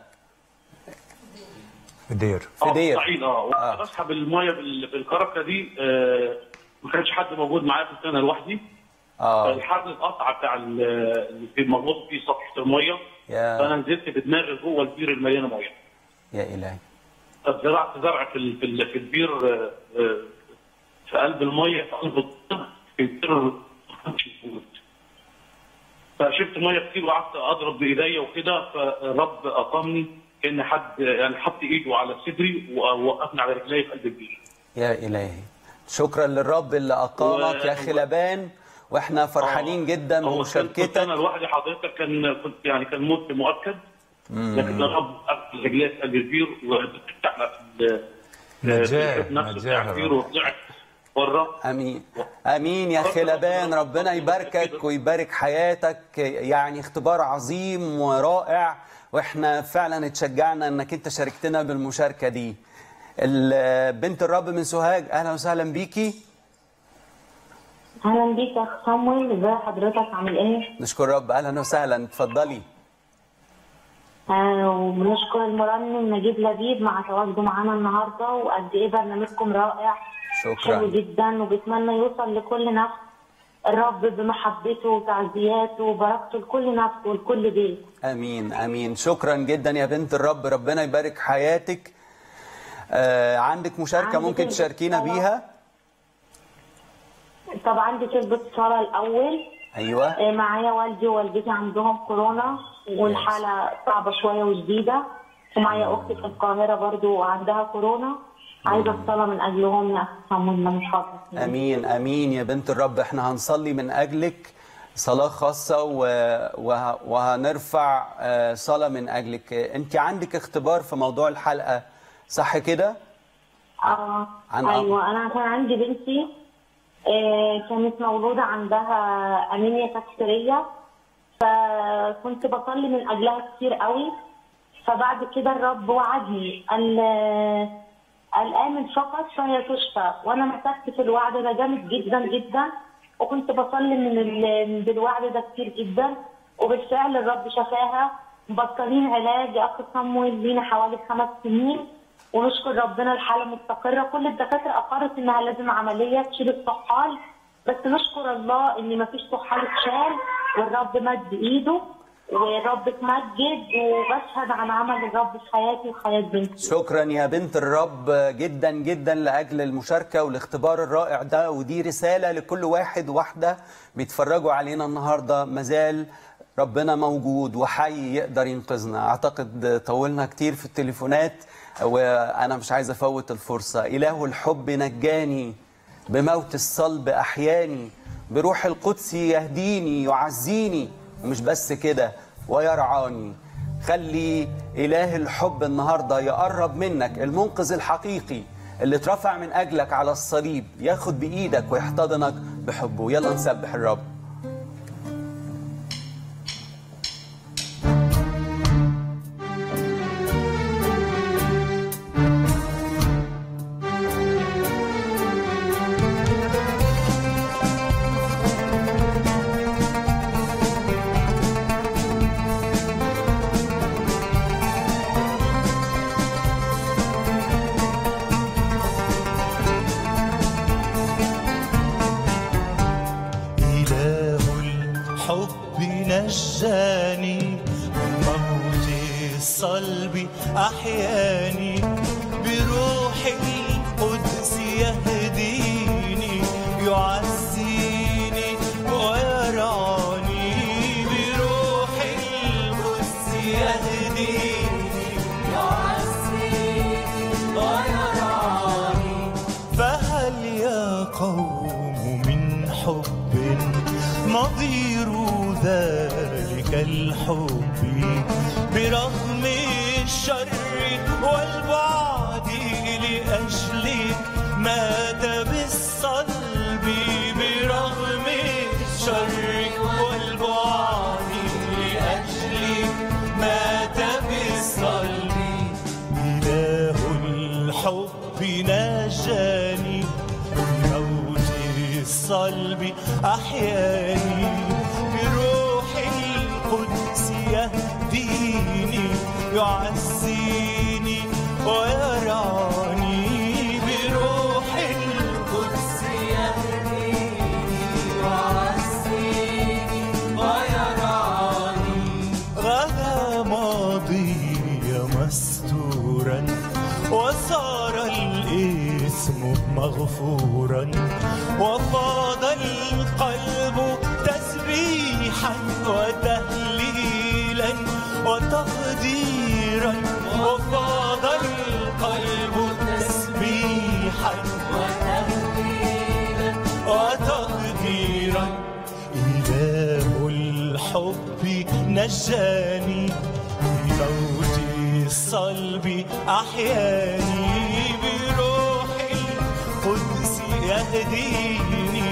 Speaker 6: دير
Speaker 5: في
Speaker 10: اه
Speaker 5: دير
Speaker 10: صعيد اه وقفت
Speaker 5: آه.
Speaker 10: بسحب الميه بال- بالكركه دي آه، ما كانش حد موجود معايا كنت انا لوحدي
Speaker 5: اه
Speaker 10: الحبل القطع بتاع ال- اللي في مربوط فيه سطح الميه فانا
Speaker 5: يا
Speaker 10: نزلت بدماغي جوه البير المليانه ميه
Speaker 5: يا الهي
Speaker 10: زرعت زرع في ال- في ال- في البير آه، آه، في قلب الميه في قلب الطين، في البير ما كانش موجود. فشربت ميه كتير وقعدت اضرب بايديا وكده فالرب اقامني كان حد يعني حط ايده على صدري ووقفني على رجلي في قلب البير
Speaker 5: يا الهي شكرا للرب اللي اقامك
Speaker 10: و-
Speaker 5: يا خلبان واحنا فرحانين جدا
Speaker 10: هو كان- كنت
Speaker 5: بمشاركتك
Speaker 10: انا لوحدي حضرتك كان كنت يعني كان موت مؤكد لكن الرب وقف رجلي في قلب البير ودخلت على ال-
Speaker 6: نجاه
Speaker 10: في نفسه
Speaker 6: نجاه
Speaker 10: بتاع البير
Speaker 6: الرب.
Speaker 10: وطلعت بره
Speaker 5: امين امين يا خلبان ربنا يباركك ويبارك حياتك يعني اختبار عظيم ورائع واحنا فعلا اتشجعنا انك انت شاركتنا بالمشاركه دي ال- بنت الرب من سوهاج اهلا وسهلا بيكي
Speaker 8: اهلا بيك يا اخ صامويل ازي حضرتك عامل ايه؟
Speaker 5: نشكر رب اهلا وسهلا اتفضلي
Speaker 8: آه وبنشكر المرنم نجيب لبيب مع تواجده معانا النهارده وقد ايه برنامجكم رائع حلو
Speaker 5: شكرا
Speaker 8: جدا وبتمنى يوصل لكل نفس الرب بمحبته وتعزياته وبركته لكل نفس ولكل بيت
Speaker 5: امين امين شكرا جدا يا بنت الرب ربنا يبارك حياتك آه عندك مشاركه
Speaker 8: عندي
Speaker 5: ممكن
Speaker 8: كلمة
Speaker 5: تشاركينا
Speaker 8: صلاة.
Speaker 5: بيها
Speaker 8: طب عندي كلمة صلاة الأول
Speaker 5: ايوه
Speaker 8: آه، معايا والدي ووالدتي عندهم كورونا والحالة صعبة شوية وشديدة ومعايا أختي في القاهرة برضو عندها كورونا عايزة الصلاة من أجلهم يا أخي صامويل من فضلك
Speaker 5: امين امين يا بنت الرب احنا هنصلي من اجلك صلاه خاصه و... وه... وهنرفع آه، صلاه من اجلك انت عندك اختبار في موضوع الحلقه صح كده
Speaker 8: اه
Speaker 5: عن
Speaker 8: ايوه انا كان عندي بنتي آه كانت مولوده عندها انيميا تكسيريه فكنت بصلي من اجلها كتير قوي فبعد كده الرب وعدني قال قال امن فقط فهي تشفى وانا مسكت في الوعد ده جامد جدا جدا وكنت بصلي من ال- من بالوعد ده كتير جدا وبالفعل الرب شفاها مبطلين علاج يا اخ صمويل لينا حوالي خمس سنين ونشكر ربنا الحاله مستقره كل الدكاتره اقرت انها لازم عمليه تشيل الطحال بس نشكر الله ان مفيش طحال اتشال والرب مد ايده والرب اتمجد وبشهد عن عمل الرب في حياتي وحياه بنتي
Speaker 5: شكرا يا بنت الرب جدا جدا لاجل المشاركه والاختبار الرائع ده ودي رساله لكل واحد واحده بيتفرجوا علينا النهارده مازال ربنا موجود وحي يقدر ينقذنا اعتقد طولنا كتير في التليفونات وانا مش عايز افوت الفرصه اله الحب نجاني بموت الصلب احياني بروح القدس يهديني يعزيني ومش بس كده ويرعاني خلي إله الحب النهاردة يقرب منك المنقذ الحقيقي اللي اترفع من أجلك على الصليب ياخد بإيدك ويحتضنك بحبه يلا نسبح الرب
Speaker 4: إله الحب نجاني من موت الصلب أحياني بروح القدس يهديني يعزيني ويرعاني بروح القدس يهديني يعزيني ويرعاني فهل يا قوم من حب نظير ذلك الحب برغم الشر والبعد لأجلك مات بالصلب برغم الشر والبعد لأجلك مات بالصلب إله الحب نجاني الصلب أحياني بروح القدس يهديني يعزيني ويرعاني بروح القدس غدا ماضي مستورا وصار الاسم مغفورا وفاض القلب تسبيحا وتهليلا وتقديرا وفاض القلب تسبيحا وتقديرا إله الحب نجاني بموت الصلب أحياني بروح القدس يهديني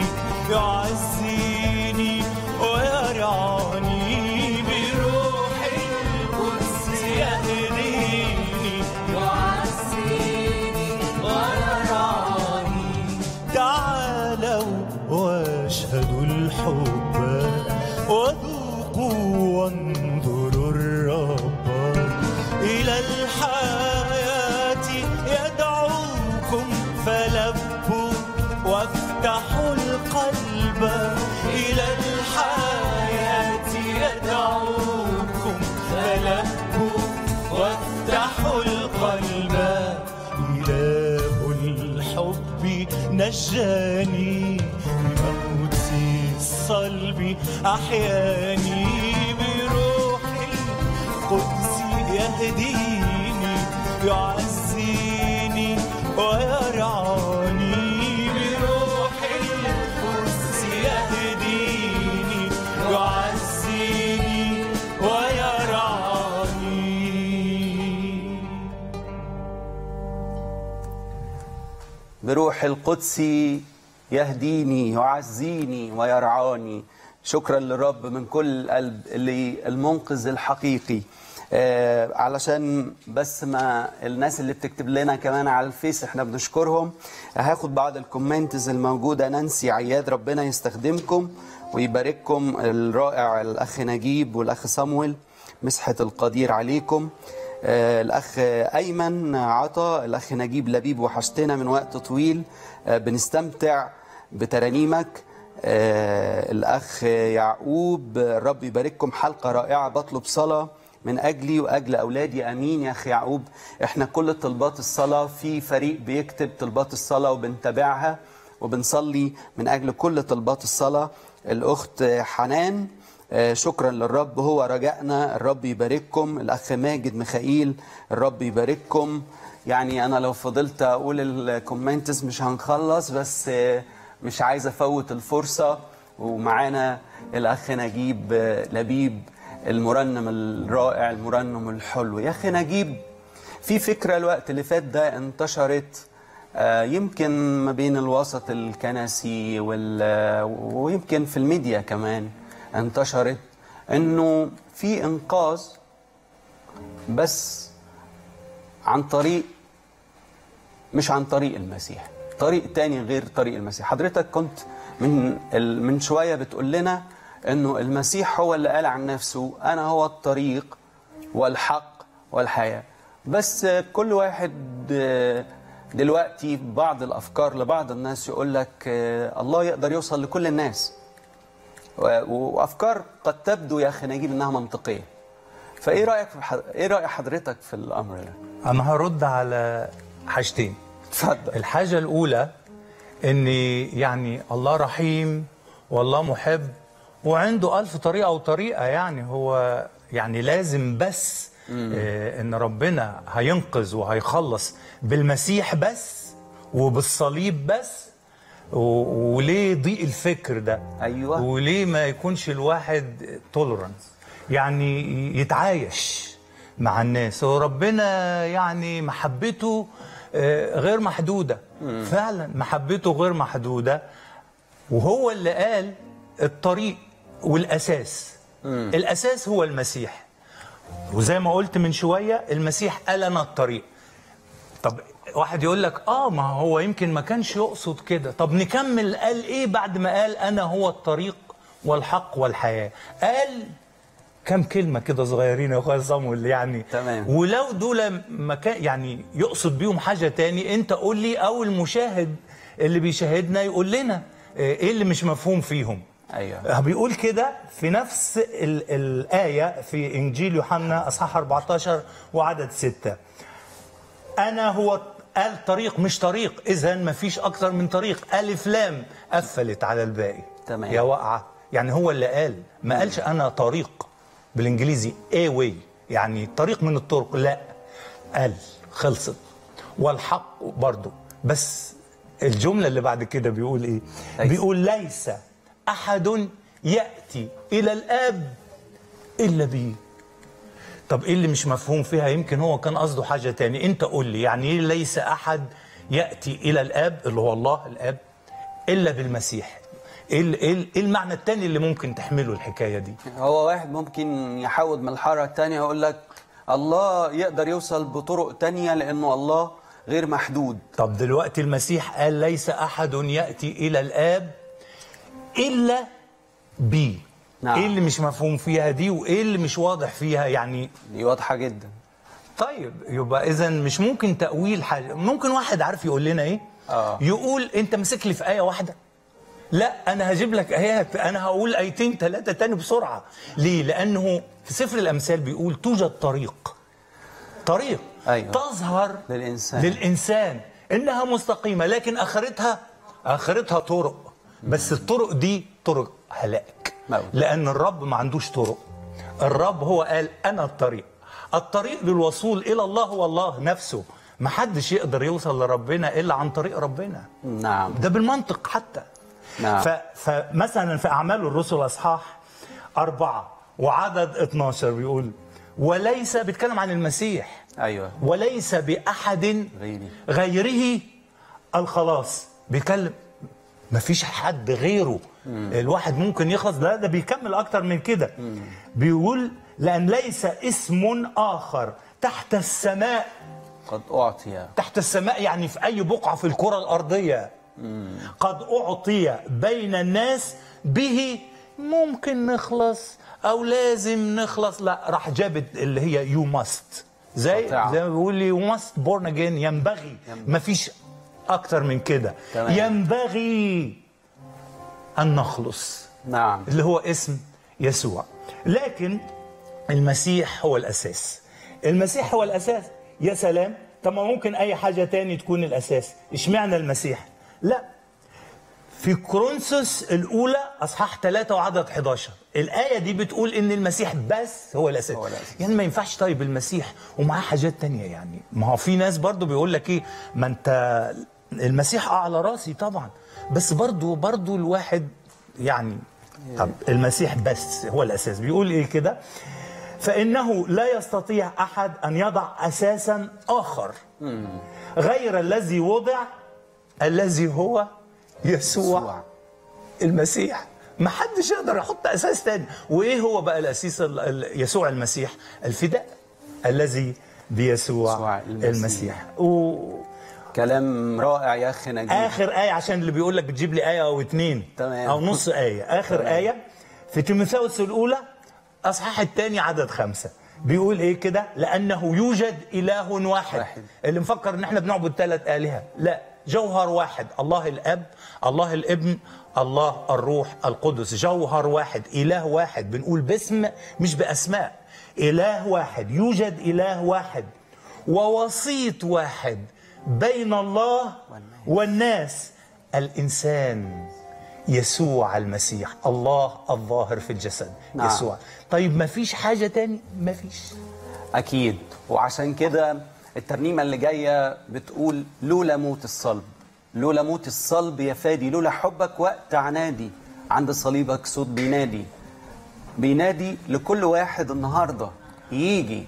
Speaker 4: يعزيني ويرعاني بروح القدس يهديني يعزيني ويرعاني تعالوا واشهدوا الحب وذوقوا وانظروا الرب إلى الحياة يدعوكم فلبوا وافتحوا القلب إلى الحياة يدعوكم فلبوا وافتحوا القلب إله الحب نجاني بموت الصلب أحياني بروح القدس يهديني يعزيني ويرعاني بروح القدس يهديني يعزيني ويرعاني
Speaker 5: بروح القدس يهديني يعزيني ويرعاني شكرا للرب من كل القلب اللي المنقذ الحقيقي آه علشان بس ما الناس اللي بتكتب لنا كمان على الفيس احنا بنشكرهم هاخد بعض الكومنتز الموجودة نانسي عياد ربنا يستخدمكم ويبارككم الرائع الأخ نجيب والأخ صامويل مسحة القدير عليكم آه، الأخ أيمن عطا الأخ نجيب لبيب وحشتنا من وقت طويل آه، بنستمتع بترانيمك آه، الأخ يعقوب الرب يبارككم حلقة رائعة بطلب صلاة من أجلي وأجل أولادي أمين يا أخي يعقوب إحنا كل طلبات الصلاة في فريق بيكتب طلبات الصلاة وبنتابعها وبنصلي من أجل كل طلبات الصلاة الأخت حنان آه، شكرا للرب هو رجائنا الرب يبارككم الاخ ماجد ميخائيل الرب يبارككم يعني انا لو فضلت اقول الكومنتس مش هنخلص بس آه، مش عايز افوت الفرصه ومعانا الاخ نجيب آه، لبيب المرنم الرائع المرنم الحلو يا اخي نجيب في فكره الوقت اللي فات ده انتشرت آه، يمكن ما بين الوسط الكنسي وال آه، ويمكن في الميديا كمان انتشرت انه في انقاذ بس عن طريق مش عن طريق المسيح طريق تاني غير طريق المسيح حضرتك كنت من ال- من شويه بتقول لنا انه المسيح هو اللي قال عن نفسه انا هو الطريق والحق والحياه بس كل واحد آه، دلوقتي بعض الافكار لبعض الناس يقول لك آه، الله يقدر يوصل لكل الناس و- وافكار قد تبدو يا اخي نجيب انها منطقيه فايه رايك في حض... ايه راي حضرتك في الامر ده
Speaker 6: انا هرد على حاجتين
Speaker 5: اتفضل
Speaker 6: الحاجه الاولى ان يعني الله رحيم والله محب وعنده ألف طريقة وطريقة يعني هو يعني لازم بس آه إن ربنا هينقذ وهيخلص بالمسيح بس وبالصليب بس و- وليه ضيق الفكر ده
Speaker 5: أيوة.
Speaker 6: وليه ما يكونش الواحد تولرانس يعني يتعايش مع الناس وربنا يعني محبته آه، غير محدودة فعلا محبته غير محدودة وهو اللي قال الطريق والأساس الأساس هو المسيح وزي ما قلت من شوية المسيح قال أنا الطريق طب واحد يقول لك اه ما هو يمكن ما كانش يقصد كده طب نكمل قال ايه بعد ما قال انا هو الطريق والحق والحياه قال كم كلمه كده صغيرين يا اخويا صامويل يعني
Speaker 5: تمام.
Speaker 6: ولو دول ما كان يعني يقصد بيهم حاجه تاني انت قول لي او المشاهد اللي بيشاهدنا يقول لنا ايه اللي مش مفهوم فيهم
Speaker 5: ايوه
Speaker 6: بيقول كده في نفس ال- الآية في إنجيل يوحنا أصحاح 14 وعدد 6 أنا هو قال طريق مش طريق إذا ما فيش أكتر من طريق ألف لام قفلت على الباقي
Speaker 5: تمام.
Speaker 6: يا واقعة يعني هو اللي قال ما قالش أنا طريق بالإنجليزي اي واي يعني طريق من الطرق لا قال خلصت والحق برضه بس الجملة اللي بعد كده بيقول إيه
Speaker 5: ليس.
Speaker 6: بيقول ليس أحد يأتي إلى الآب إلا بيه طب إيه اللي مش مفهوم فيها يمكن هو كان قصده حاجة تاني أنت قول لي يعني إيه ليس أحد يأتي إلى الآب اللي هو الله الآب إلا بالمسيح إيه ال- إيه ال- إيه المعنى التاني اللي ممكن تحمله الحكاية دي
Speaker 5: هو واحد ممكن يحاول من الحارة التانية يقول لك الله يقدر يوصل بطرق تانية لأنه الله غير محدود
Speaker 6: طب دلوقتي المسيح قال ليس أحد يأتي إلى الآب إلا بي
Speaker 5: نعم.
Speaker 6: إيه اللي مش مفهوم فيها دي وإيه اللي مش واضح فيها يعني
Speaker 5: دي واضحة جدا
Speaker 6: طيب يبقى اذا مش ممكن تاويل حاجه ممكن واحد عارف يقول لنا ايه
Speaker 5: آه.
Speaker 6: يقول انت ماسك لي في ايه واحده لا انا هجيب لك ايات انا هقول ايتين ثلاثه تاني بسرعه ليه لانه في سفر الامثال بيقول توجد طريق طريق
Speaker 5: أيوة.
Speaker 6: تظهر
Speaker 5: للإنسان.
Speaker 6: للانسان انها مستقيمه لكن اخرتها اخرتها طرق بس الطرق دي طرق هلاك
Speaker 5: موت.
Speaker 6: لان الرب ما عندوش طرق الرب هو قال انا الطريق الطريق للوصول الى الله هو الله نفسه ما حدش يقدر يوصل لربنا الا عن طريق ربنا
Speaker 5: نعم
Speaker 6: ده بالمنطق حتى
Speaker 5: نعم.
Speaker 6: ف... فمثلا في اعمال الرسل اصحاح أربعة وعدد 12 بيقول وليس بيتكلم عن المسيح
Speaker 5: أيوة
Speaker 6: وليس بأحد
Speaker 5: غيري.
Speaker 6: غيره الخلاص بيتكلم ما فيش حد غيره الواحد ممكن يخلص لا ده بيكمل اكتر من كده بيقول لان ليس اسم اخر تحت السماء
Speaker 5: قد أعطي
Speaker 6: تحت السماء يعني في اي بقعه في الكره الارضيه قد اعطي بين الناس به ممكن نخلص او لازم نخلص لا راح جابت اللي هي يو ماست زي
Speaker 5: قطيعة.
Speaker 6: زي ما بيقول لي يو ماست بورن اجين ينبغي مفيش اكتر من كده
Speaker 5: تمام.
Speaker 6: ينبغي ان نخلص
Speaker 5: نعم
Speaker 6: اللي هو اسم يسوع لكن المسيح هو الأساس المسيح هو الأساس يا سلام طب ما ممكن أي حاجة تاني تكون الأساس اشمعنى المسيح لا في كورنثوس الأولى أصحاح 3 وعدد 11 الآية دي بتقول إن المسيح بس هو الأساس
Speaker 5: هو الأساس.
Speaker 6: يعني ما ينفعش طيب المسيح ومعاه حاجات تانية يعني ما هو في ناس برضو بيقول لك إيه ما أنت المسيح أعلى راسي طبعا بس برضو برضو الواحد يعني طب المسيح بس هو الأساس بيقول إيه كده فإنه لا يستطيع أحد أن يضع أساسا آخر غير الذي وضع الذي هو يسوع
Speaker 5: يسوع.
Speaker 6: المسيح ما حدش يقدر يحط اساس تاني وايه هو بقى الاساس ال- ال- يسوع المسيح الفداء الذي بيسوع
Speaker 5: يسوع المسيح.
Speaker 6: المسيح, و...
Speaker 5: كلام رائع يا أخي نجيب
Speaker 6: اخر ايه عشان اللي بيقول لك بتجيب لي ايه او اتنين
Speaker 5: تمام.
Speaker 6: او نص ايه اخر
Speaker 5: تمام.
Speaker 6: ايه في تيموثاوس الاولى اصحاح الثاني عدد خمسة بيقول ايه كده لانه يوجد اله واحد,
Speaker 5: واحد.
Speaker 6: اللي مفكر ان احنا بنعبد ثلاث الهه لا جوهر واحد الله الاب الله الابن الله الروح القدس جوهر واحد اله واحد بنقول باسم مش باسماء اله واحد يوجد اله واحد ووسيط واحد بين الله والناس الانسان يسوع المسيح الله الظاهر في الجسد
Speaker 5: نعم.
Speaker 6: يسوع طيب ما فيش حاجه تاني ما فيش
Speaker 5: أكيد وعشان كده الترنيمة اللي جاية بتقول لولا موت الصلب لولا موت الصلب يا فادي لولا حبك وقت عنادي عند صليبك صوت بينادي بينادي لكل واحد النهاردة يجي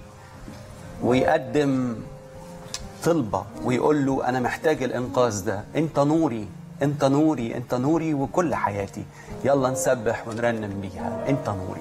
Speaker 5: ويقدم طلبة ويقول له أنا محتاج الإنقاذ ده أنت نوري أنت نوري أنت نوري وكل حياتي يلا نسبح ونرنم بيها أنت نوري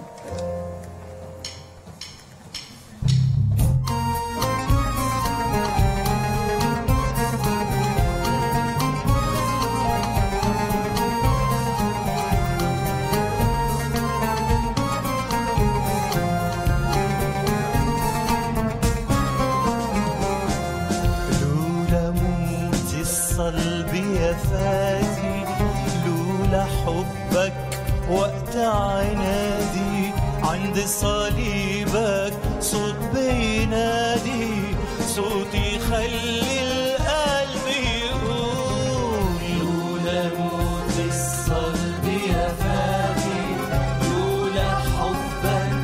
Speaker 4: صليبك صوت بينادي صوت يخلي القلب يقول
Speaker 1: لولا موت الصلب يا فادي لولا حبك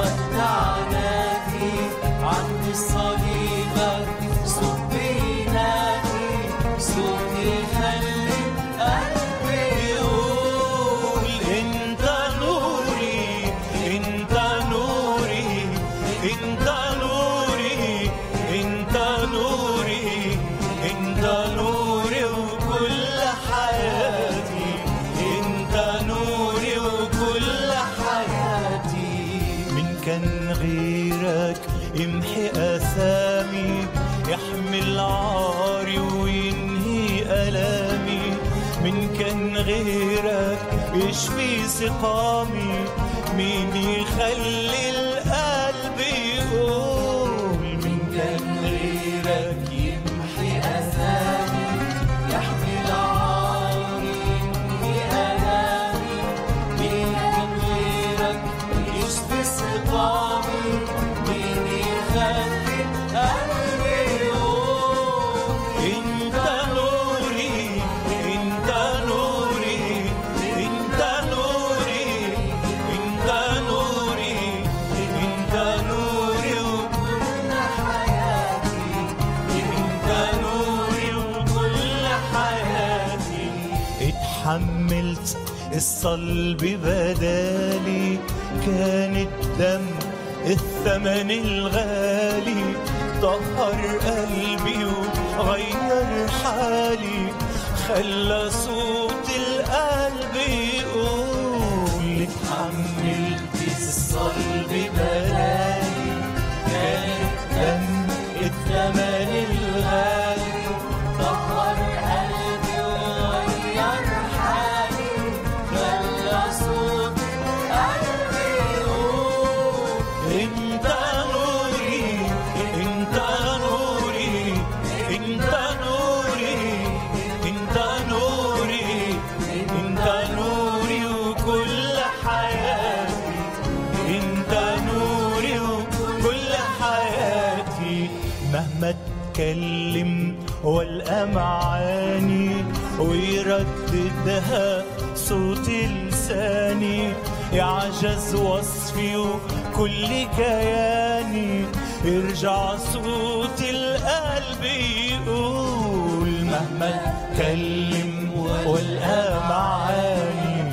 Speaker 1: ودعناك عند صليبك صوت بينادي صوت يخلي قلبي
Speaker 4: يقول انت نوري انت نوري انت نوري انت نوري انت نوري وكل حياتي انت نوري وكل حياتي من كان غيرك يمحي اثامي يحمل عاري وينهي الامي من كان غيرك يشفي سقامي مين يخلي القلب يقول من كان غيرك
Speaker 1: يمحي أثامي يحمل عاري ينهي آلامي مين كان غيرك يشفي سقامي مين يخلي قلبي يقول
Speaker 4: انت نوري انت نوري انت نوري انت نوري انت نوري وكل حياتي انت نوري وكل حياتي اتحملت الصلب بدالي كان الدم الثمن الغالي طهر قلبي وغير حالي خلى صوت القلب يقول اتحملت الصلب بلالي كان الدم الثمن الغالي
Speaker 1: طهر قلبي وغير حالي خلى صوت قلبي يقول
Speaker 4: انت نوري انت نوري انت نوري انت نوري انت نوري وكل حياتي انت نوري وكل حياتي مهما اتكلم والقى معاني ويرددها صوت لساني يعجز وصفي وكل كياني يرجع صوت القلب يقول مهما اتكلم والقى معاني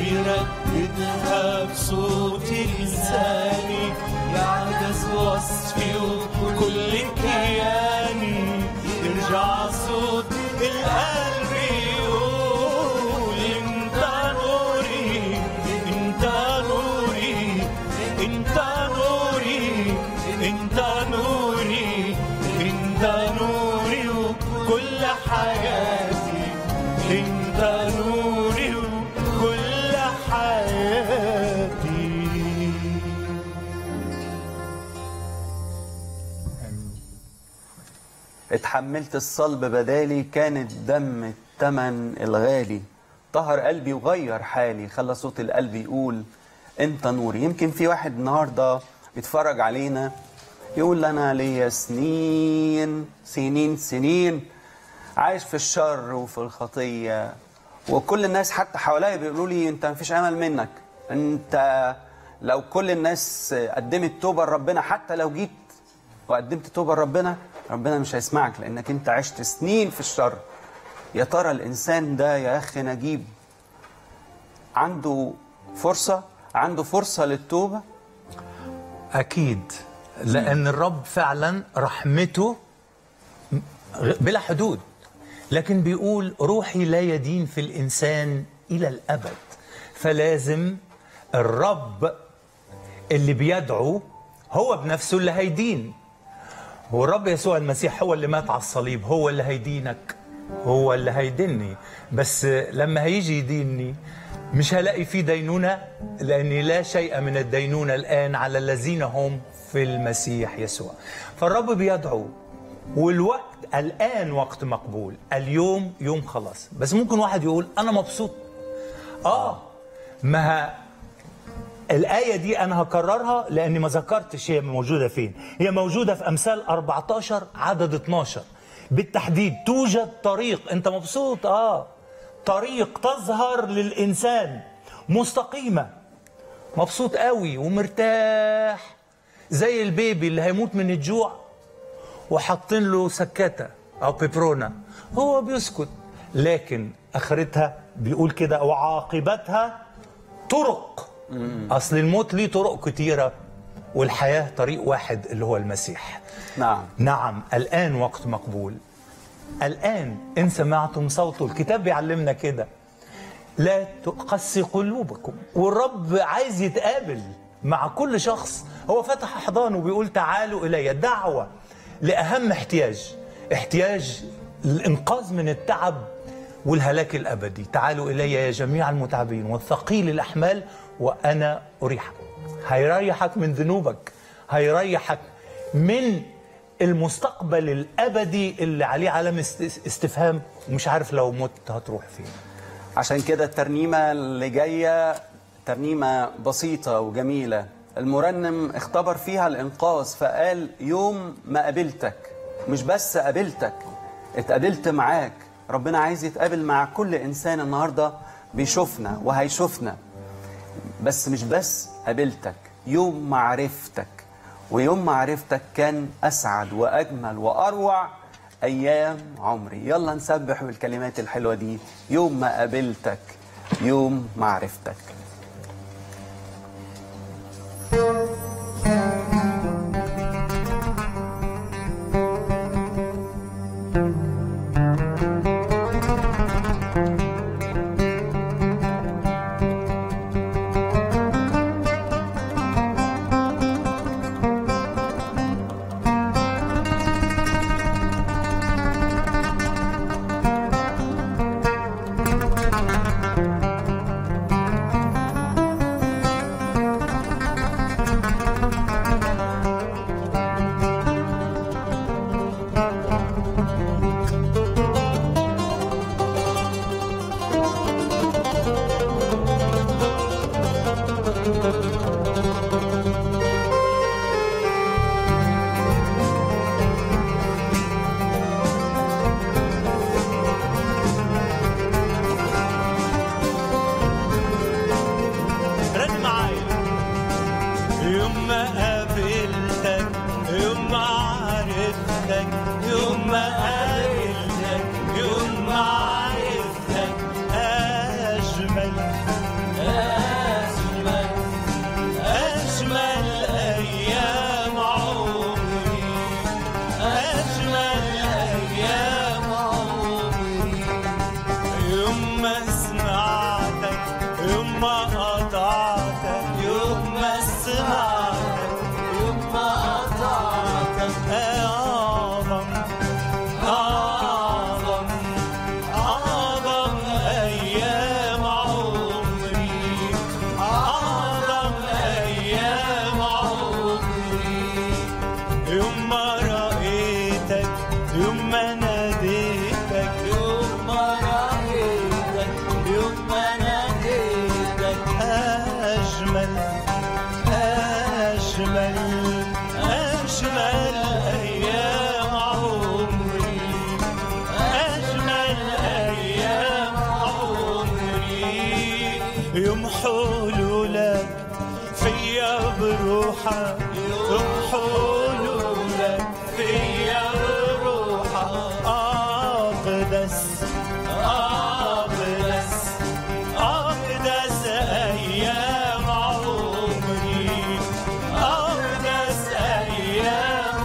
Speaker 4: ويرددها بصوت لساني يعجز وصفي وكل كياني يرجع صوت القلب يقول انت نوري انت نوري انت نوري انت نوري انت نوري وكل حياتي انت نوري وكل حياتي
Speaker 5: اتحملت الصلب بدالي كان الدم التمن الغالي طهر قلبي وغير حالي خلى صوت القلب يقول انت نوري يمكن في واحد النهارده بيتفرج علينا يقول انا ليا سنين سنين سنين عايش في الشر وفي الخطيه وكل الناس حتى حواليا بيقولوا لي انت مفيش امل منك انت لو كل الناس قدمت توبه لربنا حتى لو جيت وقدمت توبه لربنا ربنا مش هيسمعك لانك انت عشت سنين في الشر يا ترى الانسان ده يا اخي نجيب عنده فرصه عنده فرصه للتوبه
Speaker 6: أكيد لأن الرب فعلا رحمته بلا حدود لكن بيقول روحي لا يدين في الإنسان إلى الأبد فلازم الرب اللي بيدعو هو بنفسه اللي هيدين هو الرب يسوع المسيح هو اللي مات على الصليب هو اللي هيدينك هو اللي هيديني بس لما هيجي يديني مش هلاقي فيه دينونة لأني لا شيء من الدينونة الآن على الذين هم في المسيح يسوع فالرب بيدعو والوقت الآن وقت مقبول اليوم يوم خلاص بس ممكن واحد يقول أنا مبسوط آه ما الآية دي أنا هكررها لأني ما ذكرتش هي موجودة فين هي موجودة في أمثال 14 عدد 12 بالتحديد توجد طريق أنت مبسوط آه طريق تظهر للإنسان مستقيمة مبسوط قوي ومرتاح زي البيبي اللي هيموت من الجوع وحاطين له سكاتة أو بيبرونة هو بيسكت لكن آخرتها بيقول كده وعاقبتها طرق أصل الموت ليه طرق كتيرة والحياة طريق واحد اللي هو المسيح
Speaker 5: نعم
Speaker 6: نعم الآن وقت مقبول الآن إن سمعتم صوته الكتاب بيعلمنا كده لا تقسي قلوبكم والرب عايز يتقابل مع كل شخص هو فتح أحضانه وبيقول تعالوا إلي دعوة لأهم احتياج احتياج الإنقاذ من التعب والهلاك الأبدي تعالوا إلي يا جميع المتعبين والثقيل الأحمال وأنا أريحكم هيريحك من ذنوبك هيريحك من المستقبل الأبدي اللي عليه علامة است- استفهام ومش عارف لو مت هتروح فين
Speaker 5: عشان كده الترنيمة اللي جاية ترنيمة بسيطة وجميلة المرنم اختبر فيها الإنقاذ فقال يوم ما قابلتك مش بس قابلتك اتقابلت معاك ربنا عايز يتقابل مع كل إنسان النهاردة بيشوفنا وهيشوفنا بس مش بس قابلتك يوم معرفتك ويوم معرفتك كان أسعد وأجمل وأروع أيام عمري يلا نسبح بالكلمات الحلوة دي يوم ما قابلتك يوم معرفتك
Speaker 3: رن معايا يوم ما قابلتك يوم ما عرفتك يوم ما قابلتك يوم ما عرفتك أجمل أجمل أجمل أيام عمري أجمل أيام عمري يوم ما سمعتك يوم ما قطعتك يوم ما سمعتك يوم ما قطعتك أعظم أعظم أعظم أيام عمري أعظم أيام عمري يوم ما رأيتك يوم ما ناديتك يوم ما رأيتك يوم ما ناديتك أجمل أجمل أجمل أيام عمري أجمل أيام عمري يوم حلولك فيا بروحك يوم حلولك فيا بروحك أقدس أقدس أقدس أيام عمري أقدس أيام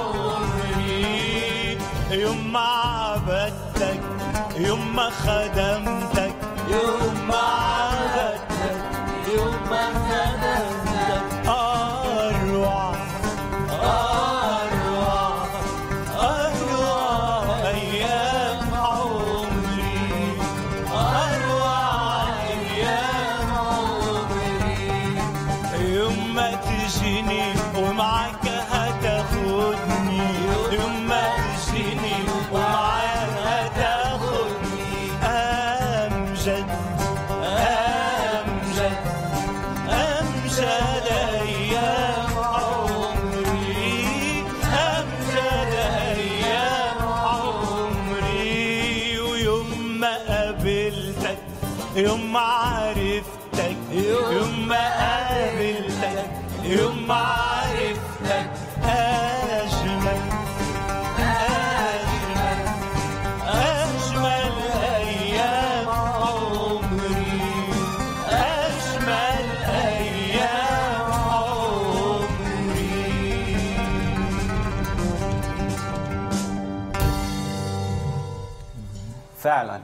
Speaker 3: عمري يوم ما عبدتك يوم ما خدمتك يوم ما عبدتك يوم ما خدمتك أروع أروع أروع أيام عمري أروع أيام عمري يوم ما تجيني ومعك هتاخدني يوم ما تجيني ومعك هتاخدني أمجد أمجد يوم ما عرفتك يوم ما قابلتك يوم ما عرفتك أجمل أجمل أجمل أيام عمري أجمل أيام عمري
Speaker 5: فعلا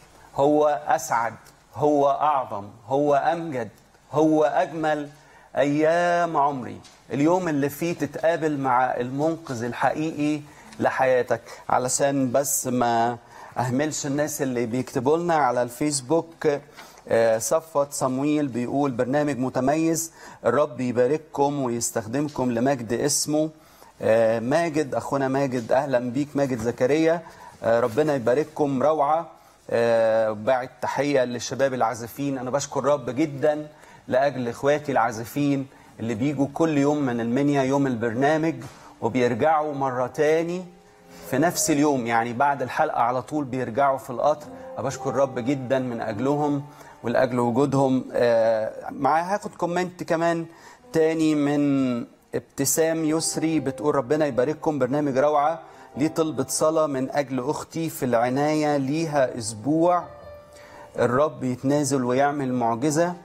Speaker 5: هو اسعد هو اعظم هو امجد هو اجمل ايام عمري اليوم اللي فيه تتقابل مع المنقذ الحقيقي لحياتك علشان بس ما اهملش الناس اللي بيكتبوا لنا على الفيسبوك آه، صفوت صمويل بيقول برنامج متميز الرب يبارككم ويستخدمكم لمجد اسمه آه، ماجد اخونا ماجد اهلا بيك ماجد زكريا آه، ربنا يبارككم روعه آه، باعت تحيه للشباب العازفين انا بشكر رب جدا لاجل اخواتي العازفين اللي بيجوا كل يوم من المنيا يوم البرنامج وبيرجعوا مره تاني في نفس اليوم يعني بعد الحلقه على طول بيرجعوا في القطر أنا بشكر رب جدا من اجلهم ولاجل وجودهم آه، معايا هاخد كومنت كمان تاني من ابتسام يسري بتقول ربنا يبارككم برنامج روعه ليه طلبة صلاة من أجل أختي في العناية ليها أسبوع الرب يتنازل ويعمل معجزة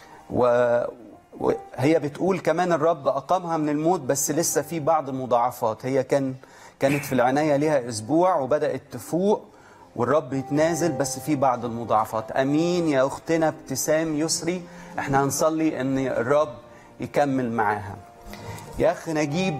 Speaker 5: و- وهي بتقول كمان الرب أقامها من الموت بس لسه في بعض المضاعفات هي كان كانت في العناية ليها أسبوع وبدأت تفوق والرب يتنازل بس في بعض المضاعفات أمين يا أختنا ابتسام يسري احنا هنصلي أن الرب يكمل معاها يا أخي نجيب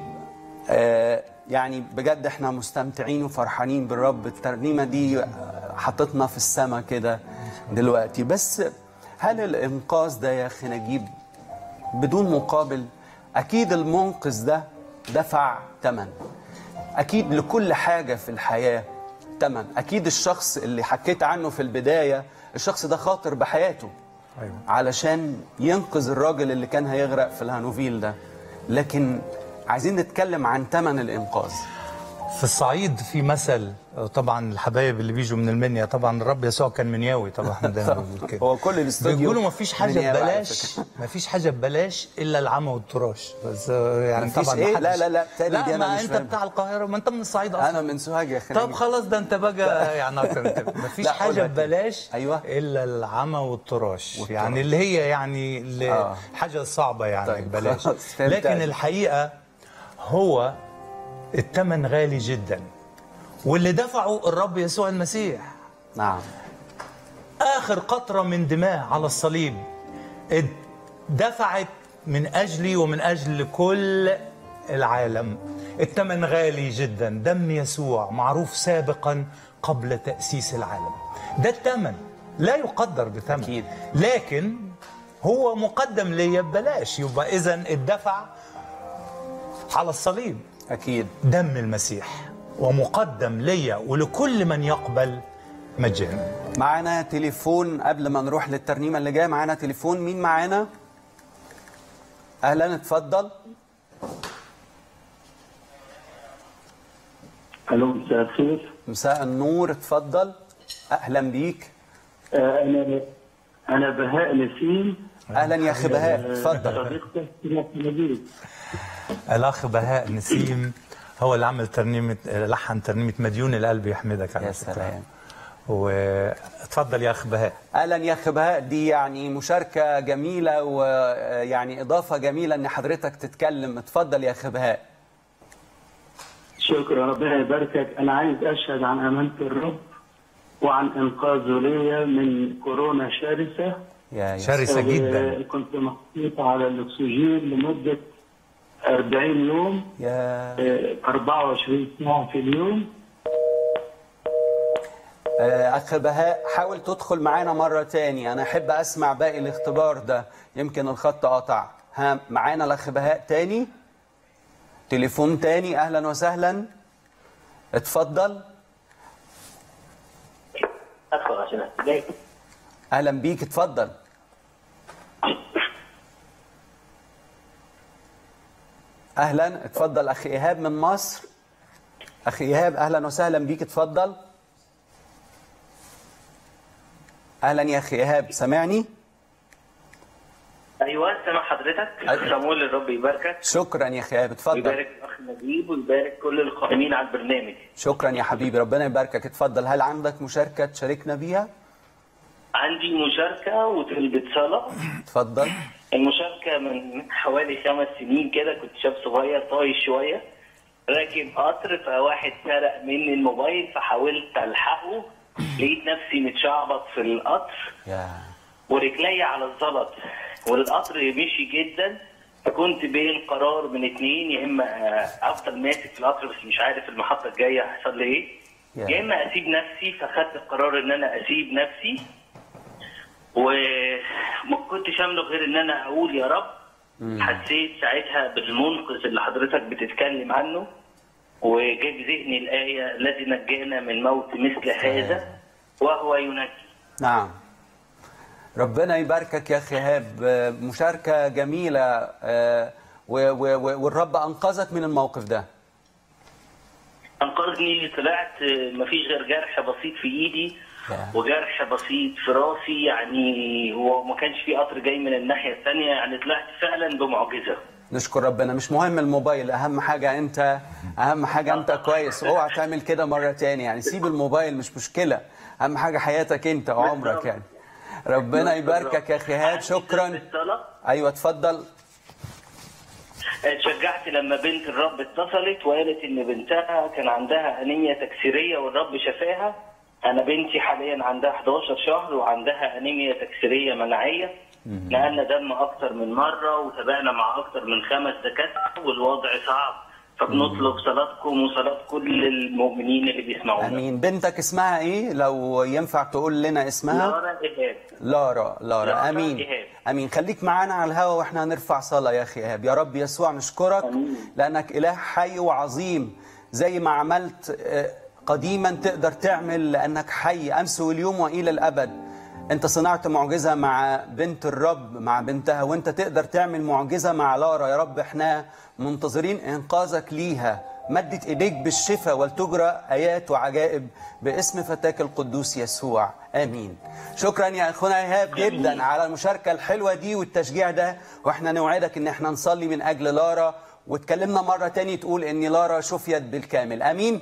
Speaker 5: آه يعني بجد احنا مستمتعين وفرحانين بالرب الترنيمة دي حطتنا في السماء كده دلوقتي بس هل الإنقاذ ده يا أخي نجيب بدون مقابل أكيد المنقذ ده دفع ثمن أكيد لكل حاجة في الحياة ثمن أكيد الشخص اللي حكيت عنه في البداية الشخص ده خاطر بحياته
Speaker 6: أيوة.
Speaker 5: علشان ينقذ الراجل اللي كان هيغرق في الهانوفيل ده لكن عايزين نتكلم عن ثمن الإنقاذ
Speaker 6: في الصعيد في مثل طبعا الحبايب اللي بيجوا من المنيا طبعا الرب يسوع كان منياوي طبعا ده بيقول كده.
Speaker 5: هو كل الاستوديو
Speaker 6: بيقولوا ما فيش حاجه
Speaker 5: منياوي على
Speaker 6: ببلاش
Speaker 5: فكرة.
Speaker 6: ما فيش حاجه ببلاش الا العمى والتراش بس آه، يعني
Speaker 5: مفيش
Speaker 6: طبعا
Speaker 5: إيه؟
Speaker 6: محدش-
Speaker 5: لا، لا، لا، تاني
Speaker 6: لا
Speaker 5: دي أنا
Speaker 6: ما
Speaker 5: مش
Speaker 6: انت
Speaker 5: فاهم.
Speaker 6: بتاع القاهره ما انت من الصعيد اصلا
Speaker 5: أنا من سوهاج يا أخي
Speaker 6: طب
Speaker 5: نجيب.
Speaker 6: خلاص ده انت بقى يعني اكتر من كده مفيش
Speaker 5: لا،
Speaker 6: حاجه
Speaker 5: قولها تاني.
Speaker 6: ببلاش
Speaker 5: أيوة.
Speaker 6: الا العمى والتراش
Speaker 5: والتراش.
Speaker 6: يعني اللي هي يعني اللي
Speaker 5: آه.
Speaker 6: حاجه صعبه يعني
Speaker 5: طيب،
Speaker 6: ببلاش
Speaker 5: خلاص، فهمت
Speaker 6: لكن
Speaker 5: عليك.
Speaker 6: الحقيقه هو الثمن غالي جدا واللي دفعه الرب يسوع المسيح
Speaker 5: نعم
Speaker 6: آخر قطرة من دماء على الصليب اد- دفعت من أجلي ومن أجل كل العالم الثمن غالي جدا دم يسوع معروف سابقا قبل تأسيس العالم ده الثمن لا يقدر بثمن
Speaker 5: أكيد.
Speaker 6: لكن هو مقدم لي ببلاش يبقى إذا الدفع على الصليب
Speaker 5: أكيد
Speaker 6: دم المسيح ومقدم لي ولكل من يقبل مجانا
Speaker 5: معانا تليفون قبل ما نروح للترنيمة اللي جاية معانا تليفون مين معانا؟ أهلا اتفضل
Speaker 11: الو مساء الخير
Speaker 5: مساء النور اتفضل أهلا بيك
Speaker 11: آه، انا انا بهاء نسيم
Speaker 5: أهلا يا أخي بهاء اتفضل
Speaker 11: صديقتك في نجيب
Speaker 6: الاخ بهاء نسيم هو اللي عمل ترنيمه لحن ترنيمه مديون القلب يحمدك على
Speaker 5: يا
Speaker 6: فكرة.
Speaker 5: سلام
Speaker 6: واتفضل يا اخ بهاء
Speaker 5: اهلا يا اخي بهاء دي يعني مشاركه جميله ويعني اضافه جميله ان حضرتك تتكلم اتفضل يا اخي بهاء
Speaker 11: شكرا ربنا يباركك انا عايز اشهد عن امانه الرب وعن انقاذه ليا من كورونا شرسه
Speaker 5: يا يا
Speaker 6: شرسه جدا
Speaker 11: آه، كنت محطوط على الاكسجين لمده 40 يوم
Speaker 5: يا
Speaker 11: آه، 24 ساعه في اليوم
Speaker 5: آه، اخ بهاء حاول تدخل معانا مره تاني انا احب اسمع باقي الاختبار ده يمكن الخط قطع ها معانا الاخ بهاء تاني تليفون تاني اهلا وسهلا اتفضل
Speaker 11: ادخل عشان احتاج
Speaker 5: اهلا بيك اتفضل اهلا اتفضل اخي ايهاب من مصر اخي ايهاب اهلا وسهلا بيك اتفضل اهلا يا اخي ايهاب سامعني
Speaker 12: ايوه سامع حضرتك
Speaker 5: أيوة.
Speaker 12: صامويل الرب يباركك
Speaker 5: شكرا يا اخي ايهاب اتفضل
Speaker 12: ويبارك الاخ نجيب ويبارك كل القائمين على البرنامج
Speaker 5: شكرا يا حبيبي ربنا يباركك اتفضل هل عندك مشاركه تشاركنا بيها
Speaker 12: عندي مشاركه وطلبة صلاه
Speaker 5: اتفضل
Speaker 12: المشاركه من حوالي خمس سنين كده كنت شاب صغير طايش شويه راكب قطر فواحد سرق مني الموبايل فحاولت الحقه لقيت نفسي متشعبط في القطر
Speaker 5: يا
Speaker 12: ورجلي على الزلط والقطر مشي جدا فكنت بين قرار من اتنين يا اما آه، افضل ماسك في القطر بس مش عارف المحطه الجايه هيحصل لي ايه
Speaker 5: يا.
Speaker 12: يا اما اسيب نفسي فخدت القرار ان انا اسيب نفسي وما كنتش املك غير ان انا اقول يا رب حسيت ساعتها بالمنقذ اللي حضرتك بتتكلم عنه وجاب ذهني الايه الذي نجانا من موت مثل هذا وهو ينجي
Speaker 5: نعم ربنا يباركك يا اخي ايهاب آه، مشاركه جميله آه، و- و- و- والرب انقذك من الموقف ده
Speaker 12: انقذني طلعت مفيش غير جرح بسيط في ايدي وجرح بسيط في راسي يعني هو ما كانش في قطر جاي من الناحيه الثانيه يعني طلعت فعلا بمعجزه
Speaker 5: نشكر ربنا مش مهم الموبايل اهم حاجه انت اهم حاجه انت كويس اوعى تعمل كده مره تاني يعني سيب الموبايل مش مشكله اهم حاجه حياتك انت وعمرك يعني ربنا يباركك يا اخي ايهاب شكرا
Speaker 12: الصلاه
Speaker 5: ايوه اتفضل
Speaker 12: اتشجعت لما بنت الرب اتصلت وقالت ان بنتها كان عندها انيميا تكسيريه والرب شفاها انا بنتي حاليا عندها 11 شهر وعندها انيميا تكسيريه مناعيه نقلنا دم اكتر من مره وتابعنا مع اكتر من خمس دكاتره والوضع صعب فبنطلب صلاتكم وصلاه كل المؤمنين اللي بيسمعونا
Speaker 5: امين بنتك اسمها ايه لو ينفع تقول لنا اسمها
Speaker 12: لارا ايهاب
Speaker 5: لارا لارا
Speaker 12: لارا
Speaker 5: امين
Speaker 12: إيهاب.
Speaker 5: امين خليك معانا على الهوا واحنا هنرفع صلاه يا اخي ايهاب يا رب يسوع نشكرك لانك اله حي وعظيم زي ما عملت آه، قديما تقدر تعمل لانك حي امس واليوم والى الابد انت صنعت معجزه مع بنت الرب مع بنتها وانت تقدر تعمل معجزه مع لارا يا رب احنا منتظرين انقاذك ليها مدت ايديك بالشفاء ولتجرى ايات وعجائب باسم فتاك القدوس يسوع امين شكرا يا اخونا ايهاب جدا على المشاركه الحلوه دي والتشجيع ده واحنا نوعدك ان احنا نصلي من اجل لارا واتكلمنا مره تاني تقول ان لارا شفيت بالكامل امين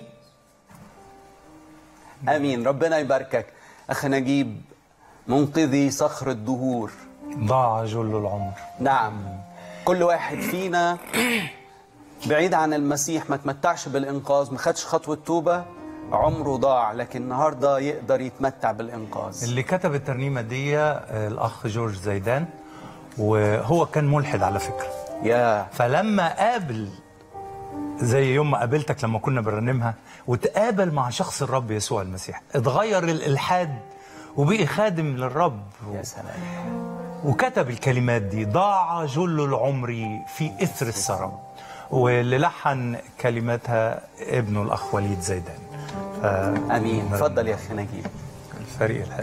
Speaker 5: امين ربنا يباركك اخ نجيب منقذي صخر الدهور
Speaker 6: ضاع جل العمر
Speaker 5: نعم كل واحد فينا بعيد عن المسيح ما تمتعش بالانقاذ ما خدش خطوه توبه عمره ضاع لكن النهارده يقدر يتمتع بالانقاذ
Speaker 6: اللي كتب الترنيمه دي آه، الاخ جورج زيدان وهو كان ملحد على فكره
Speaker 5: يا
Speaker 6: فلما قابل زي يوم ما قابلتك لما كنا بنرنمها وتقابل مع شخص الرب يسوع المسيح اتغير الالحاد وبقي خادم للرب
Speaker 5: يا سلام
Speaker 6: وكتب الكلمات دي ضاع جل العمر في اثر السراب واللي لحن كلماتها ابنه الاخ وليد زيدان ف...
Speaker 5: امين اتفضل يا اخي نجيب
Speaker 6: الفريق الحلو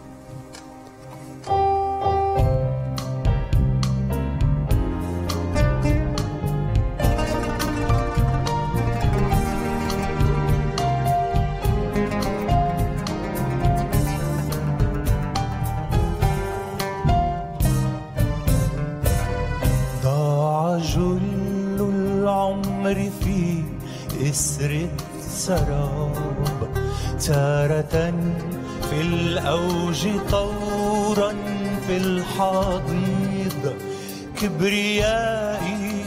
Speaker 4: ضاع جل العمر في إسر السراب تارة في الأوج طورا في الحضيض كبريائي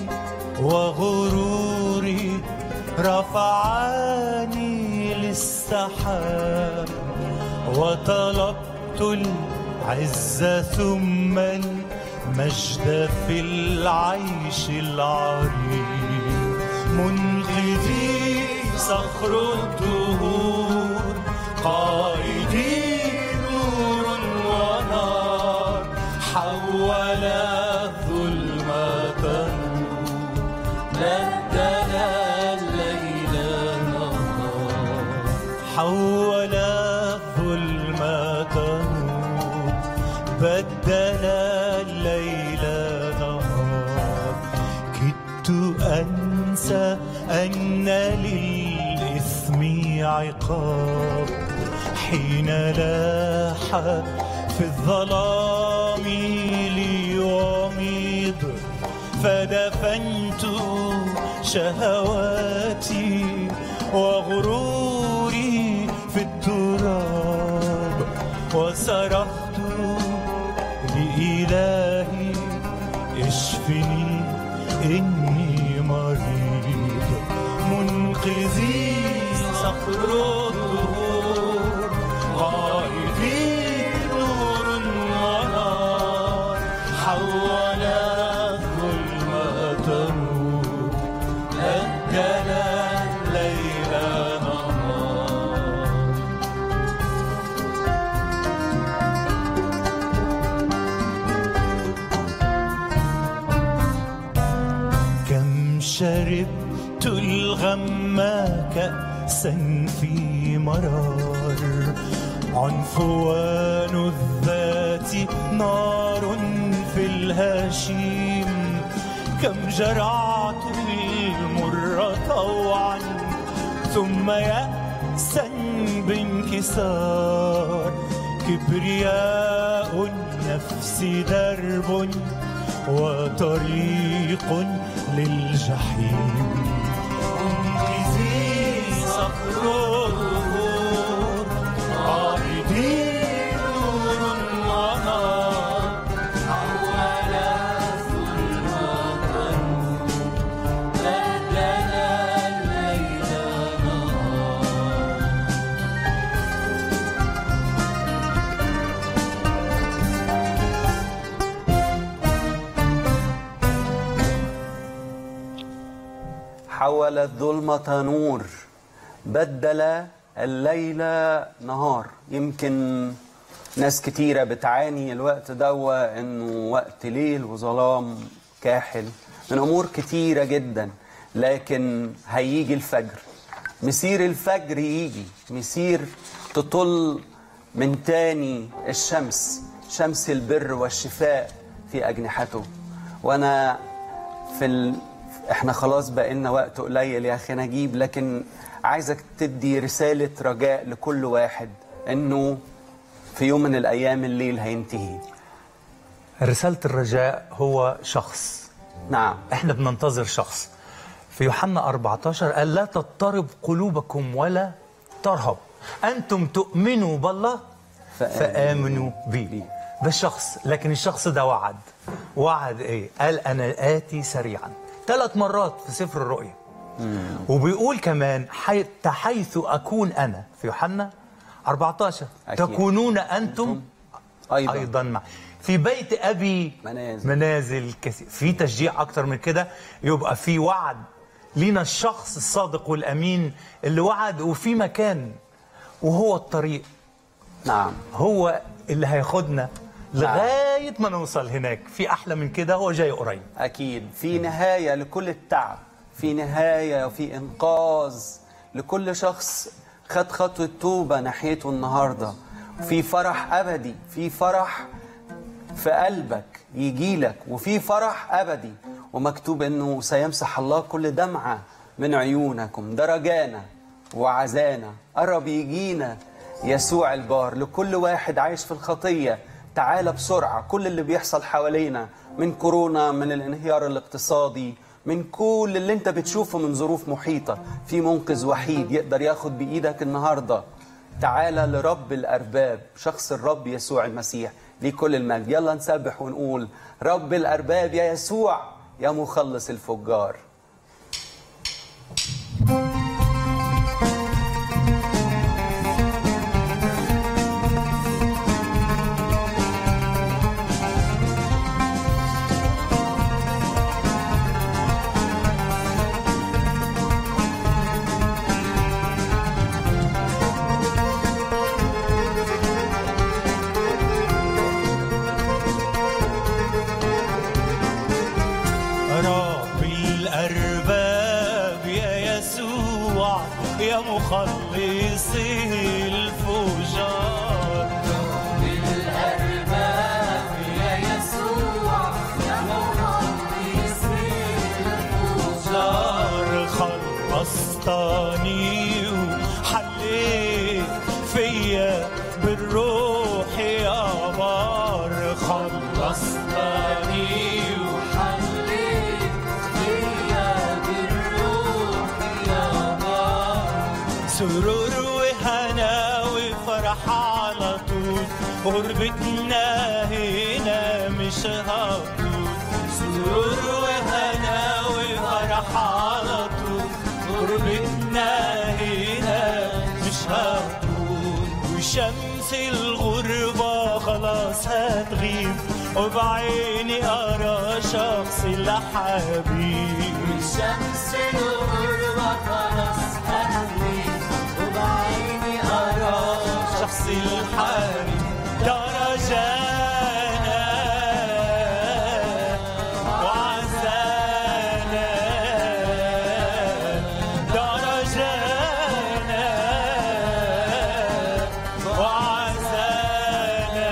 Speaker 4: وغروري رفعاني للسحاب وطلبت العز ثم المجد في العيش العريق منقذي صخر الدهور قائدي نور ونار حول الظلمة نور بدل الليل نهار حول الظلمة نور بدل الليل نهار كدت أنسى أن للإثم عقاب حين لاح في الظلام ليغمض فدفنت شهواتي وغروري في التراب وصرخت لإلهي اشفني إني مريض منقذي صخر الدهور قائدي نور ونار حول الظلمة نور بدل الليل نهار كم شربت الغم كأسا في مرار عنفوان الذات نار في الهشيم كم جرعت المر طوعا ثم يأسا بانكسار كبرياء النفس درب وطريق للجحيم انقذي صخر الظهور قائدي نور ونار حول الظلمة بدل الليل نهار
Speaker 5: حول الظلمة نور بدل الليل نهار يمكن ناس كتيرة بتعاني الوقت دوا انه وقت ليل وظلام كاحل من امور كتيرة جدا لكن هيجي الفجر مسير الفجر يجي مسير تطل من تاني الشمس شمس البر والشفاء في أجنحته وأنا في ال... احنا خلاص بقينا وقت قليل يا اخي نجيب لكن عايزك تدي رسالة رجاء لكل واحد انه في يوم من الايام الليل هينتهي
Speaker 6: رسالة الرجاء هو شخص
Speaker 5: نعم
Speaker 6: احنا بننتظر شخص في يوحنا 14 قال لا تضطرب قلوبكم ولا ترهب أنتم تؤمنوا بالله فآمنوا بي ده الشخص لكن الشخص ده وعد وعد ايه قال انا آتي سريعا ثلاث مرات في سفر الرؤيا وبيقول كمان حتى حيث أكون أنا في يوحنا 14
Speaker 5: أكيد.
Speaker 6: تكونون أنتم
Speaker 5: أيضا,
Speaker 6: أيضا معي في بيت أبي
Speaker 5: منازل.
Speaker 6: منازل كثير في تشجيع أكتر من كده يبقى في وعد لينا الشخص الصادق والأمين اللي وعد وفي مكان وهو الطريق
Speaker 5: نعم
Speaker 6: هو اللي هياخدنا لغاية ما نوصل هناك في أحلى من كده هو جاي قريب
Speaker 5: أكيد في نهاية لكل التعب في نهاية وفي إنقاذ لكل شخص خد خطوة توبة ناحيته النهاردة في فرح أبدي في فرح في قلبك يجيلك وفي فرح أبدي ومكتوب إنه سيمسح الله كل دمعة من عيونكم ده رجانا وعزانا قرب يجينا يسوع البار لكل واحد عايش في الخطية تعالى بسرعة كل اللي بيحصل حوالينا من كورونا من الانهيار الاقتصادي من كل اللي انت بتشوفه من ظروف محيطة في منقذ وحيد يقدر ياخد بإيدك النهاردة تعالى لرب الأرباب شخص الرب يسوع المسيح ليه كل المجد يلا نسبح ونقول رب الأرباب يا يسوع يا مخلص الفجار
Speaker 4: رب الأرباب يا يسوع يا مخلصي الفجار
Speaker 1: بالأرباب يا يسوع يا مخلصي
Speaker 4: الفجار خلصتني وحليت فيا بالروح يا
Speaker 3: سرور وهنا وفرح على طول غربتنا هنا مش هطول سرور وهنا وفرح على طول غربتنا هنا مش هطول وشمس الغربة خلاص هتغيب وبعيني أرى شخص الحبيب
Speaker 1: شمس الغربة خلاص هتغيب وبعيني أرى
Speaker 3: شخص الحبيب درجانا وعزانا درجانا وعزانا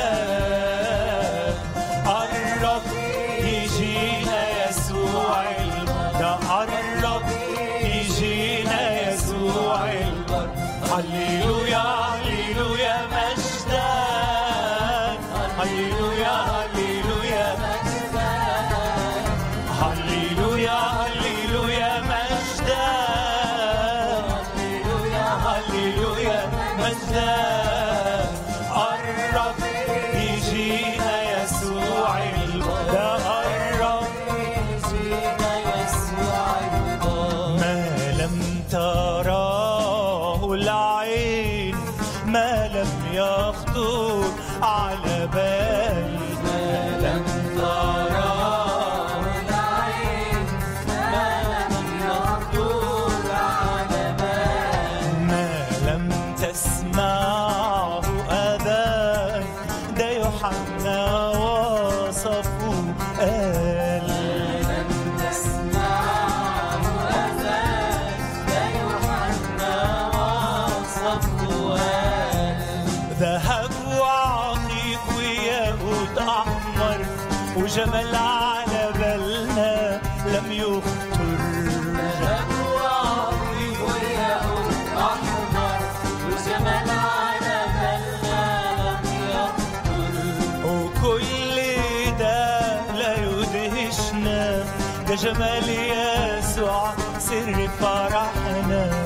Speaker 3: قرب يجينا يسوع البر ده قرب يجينا يسوع البر هللويا هللويا مجدا هللويا هللويا مجدا هللويا هللويا مجدا هللويا هللويا مجدا قرب يجينا يسوع البر ده قرب يجينا يسوع البر ما لم تراه العين ما لم يخطر على بال ما لم تراه العين ما لم يخطر على بال ما لم تسمعه أذان ده يوحنا وصفه قال لم تسمعه أذان ده يوحنا وصفه قال ذهب وعقيق وياقوت أحمر وجمل على بالنا لم يخطر ذهب وعقيق وياقوت أحمر وجمل على بالنا لم يخطر وكل ده لا يدهشنا ده جمال يسوع سر فرحنا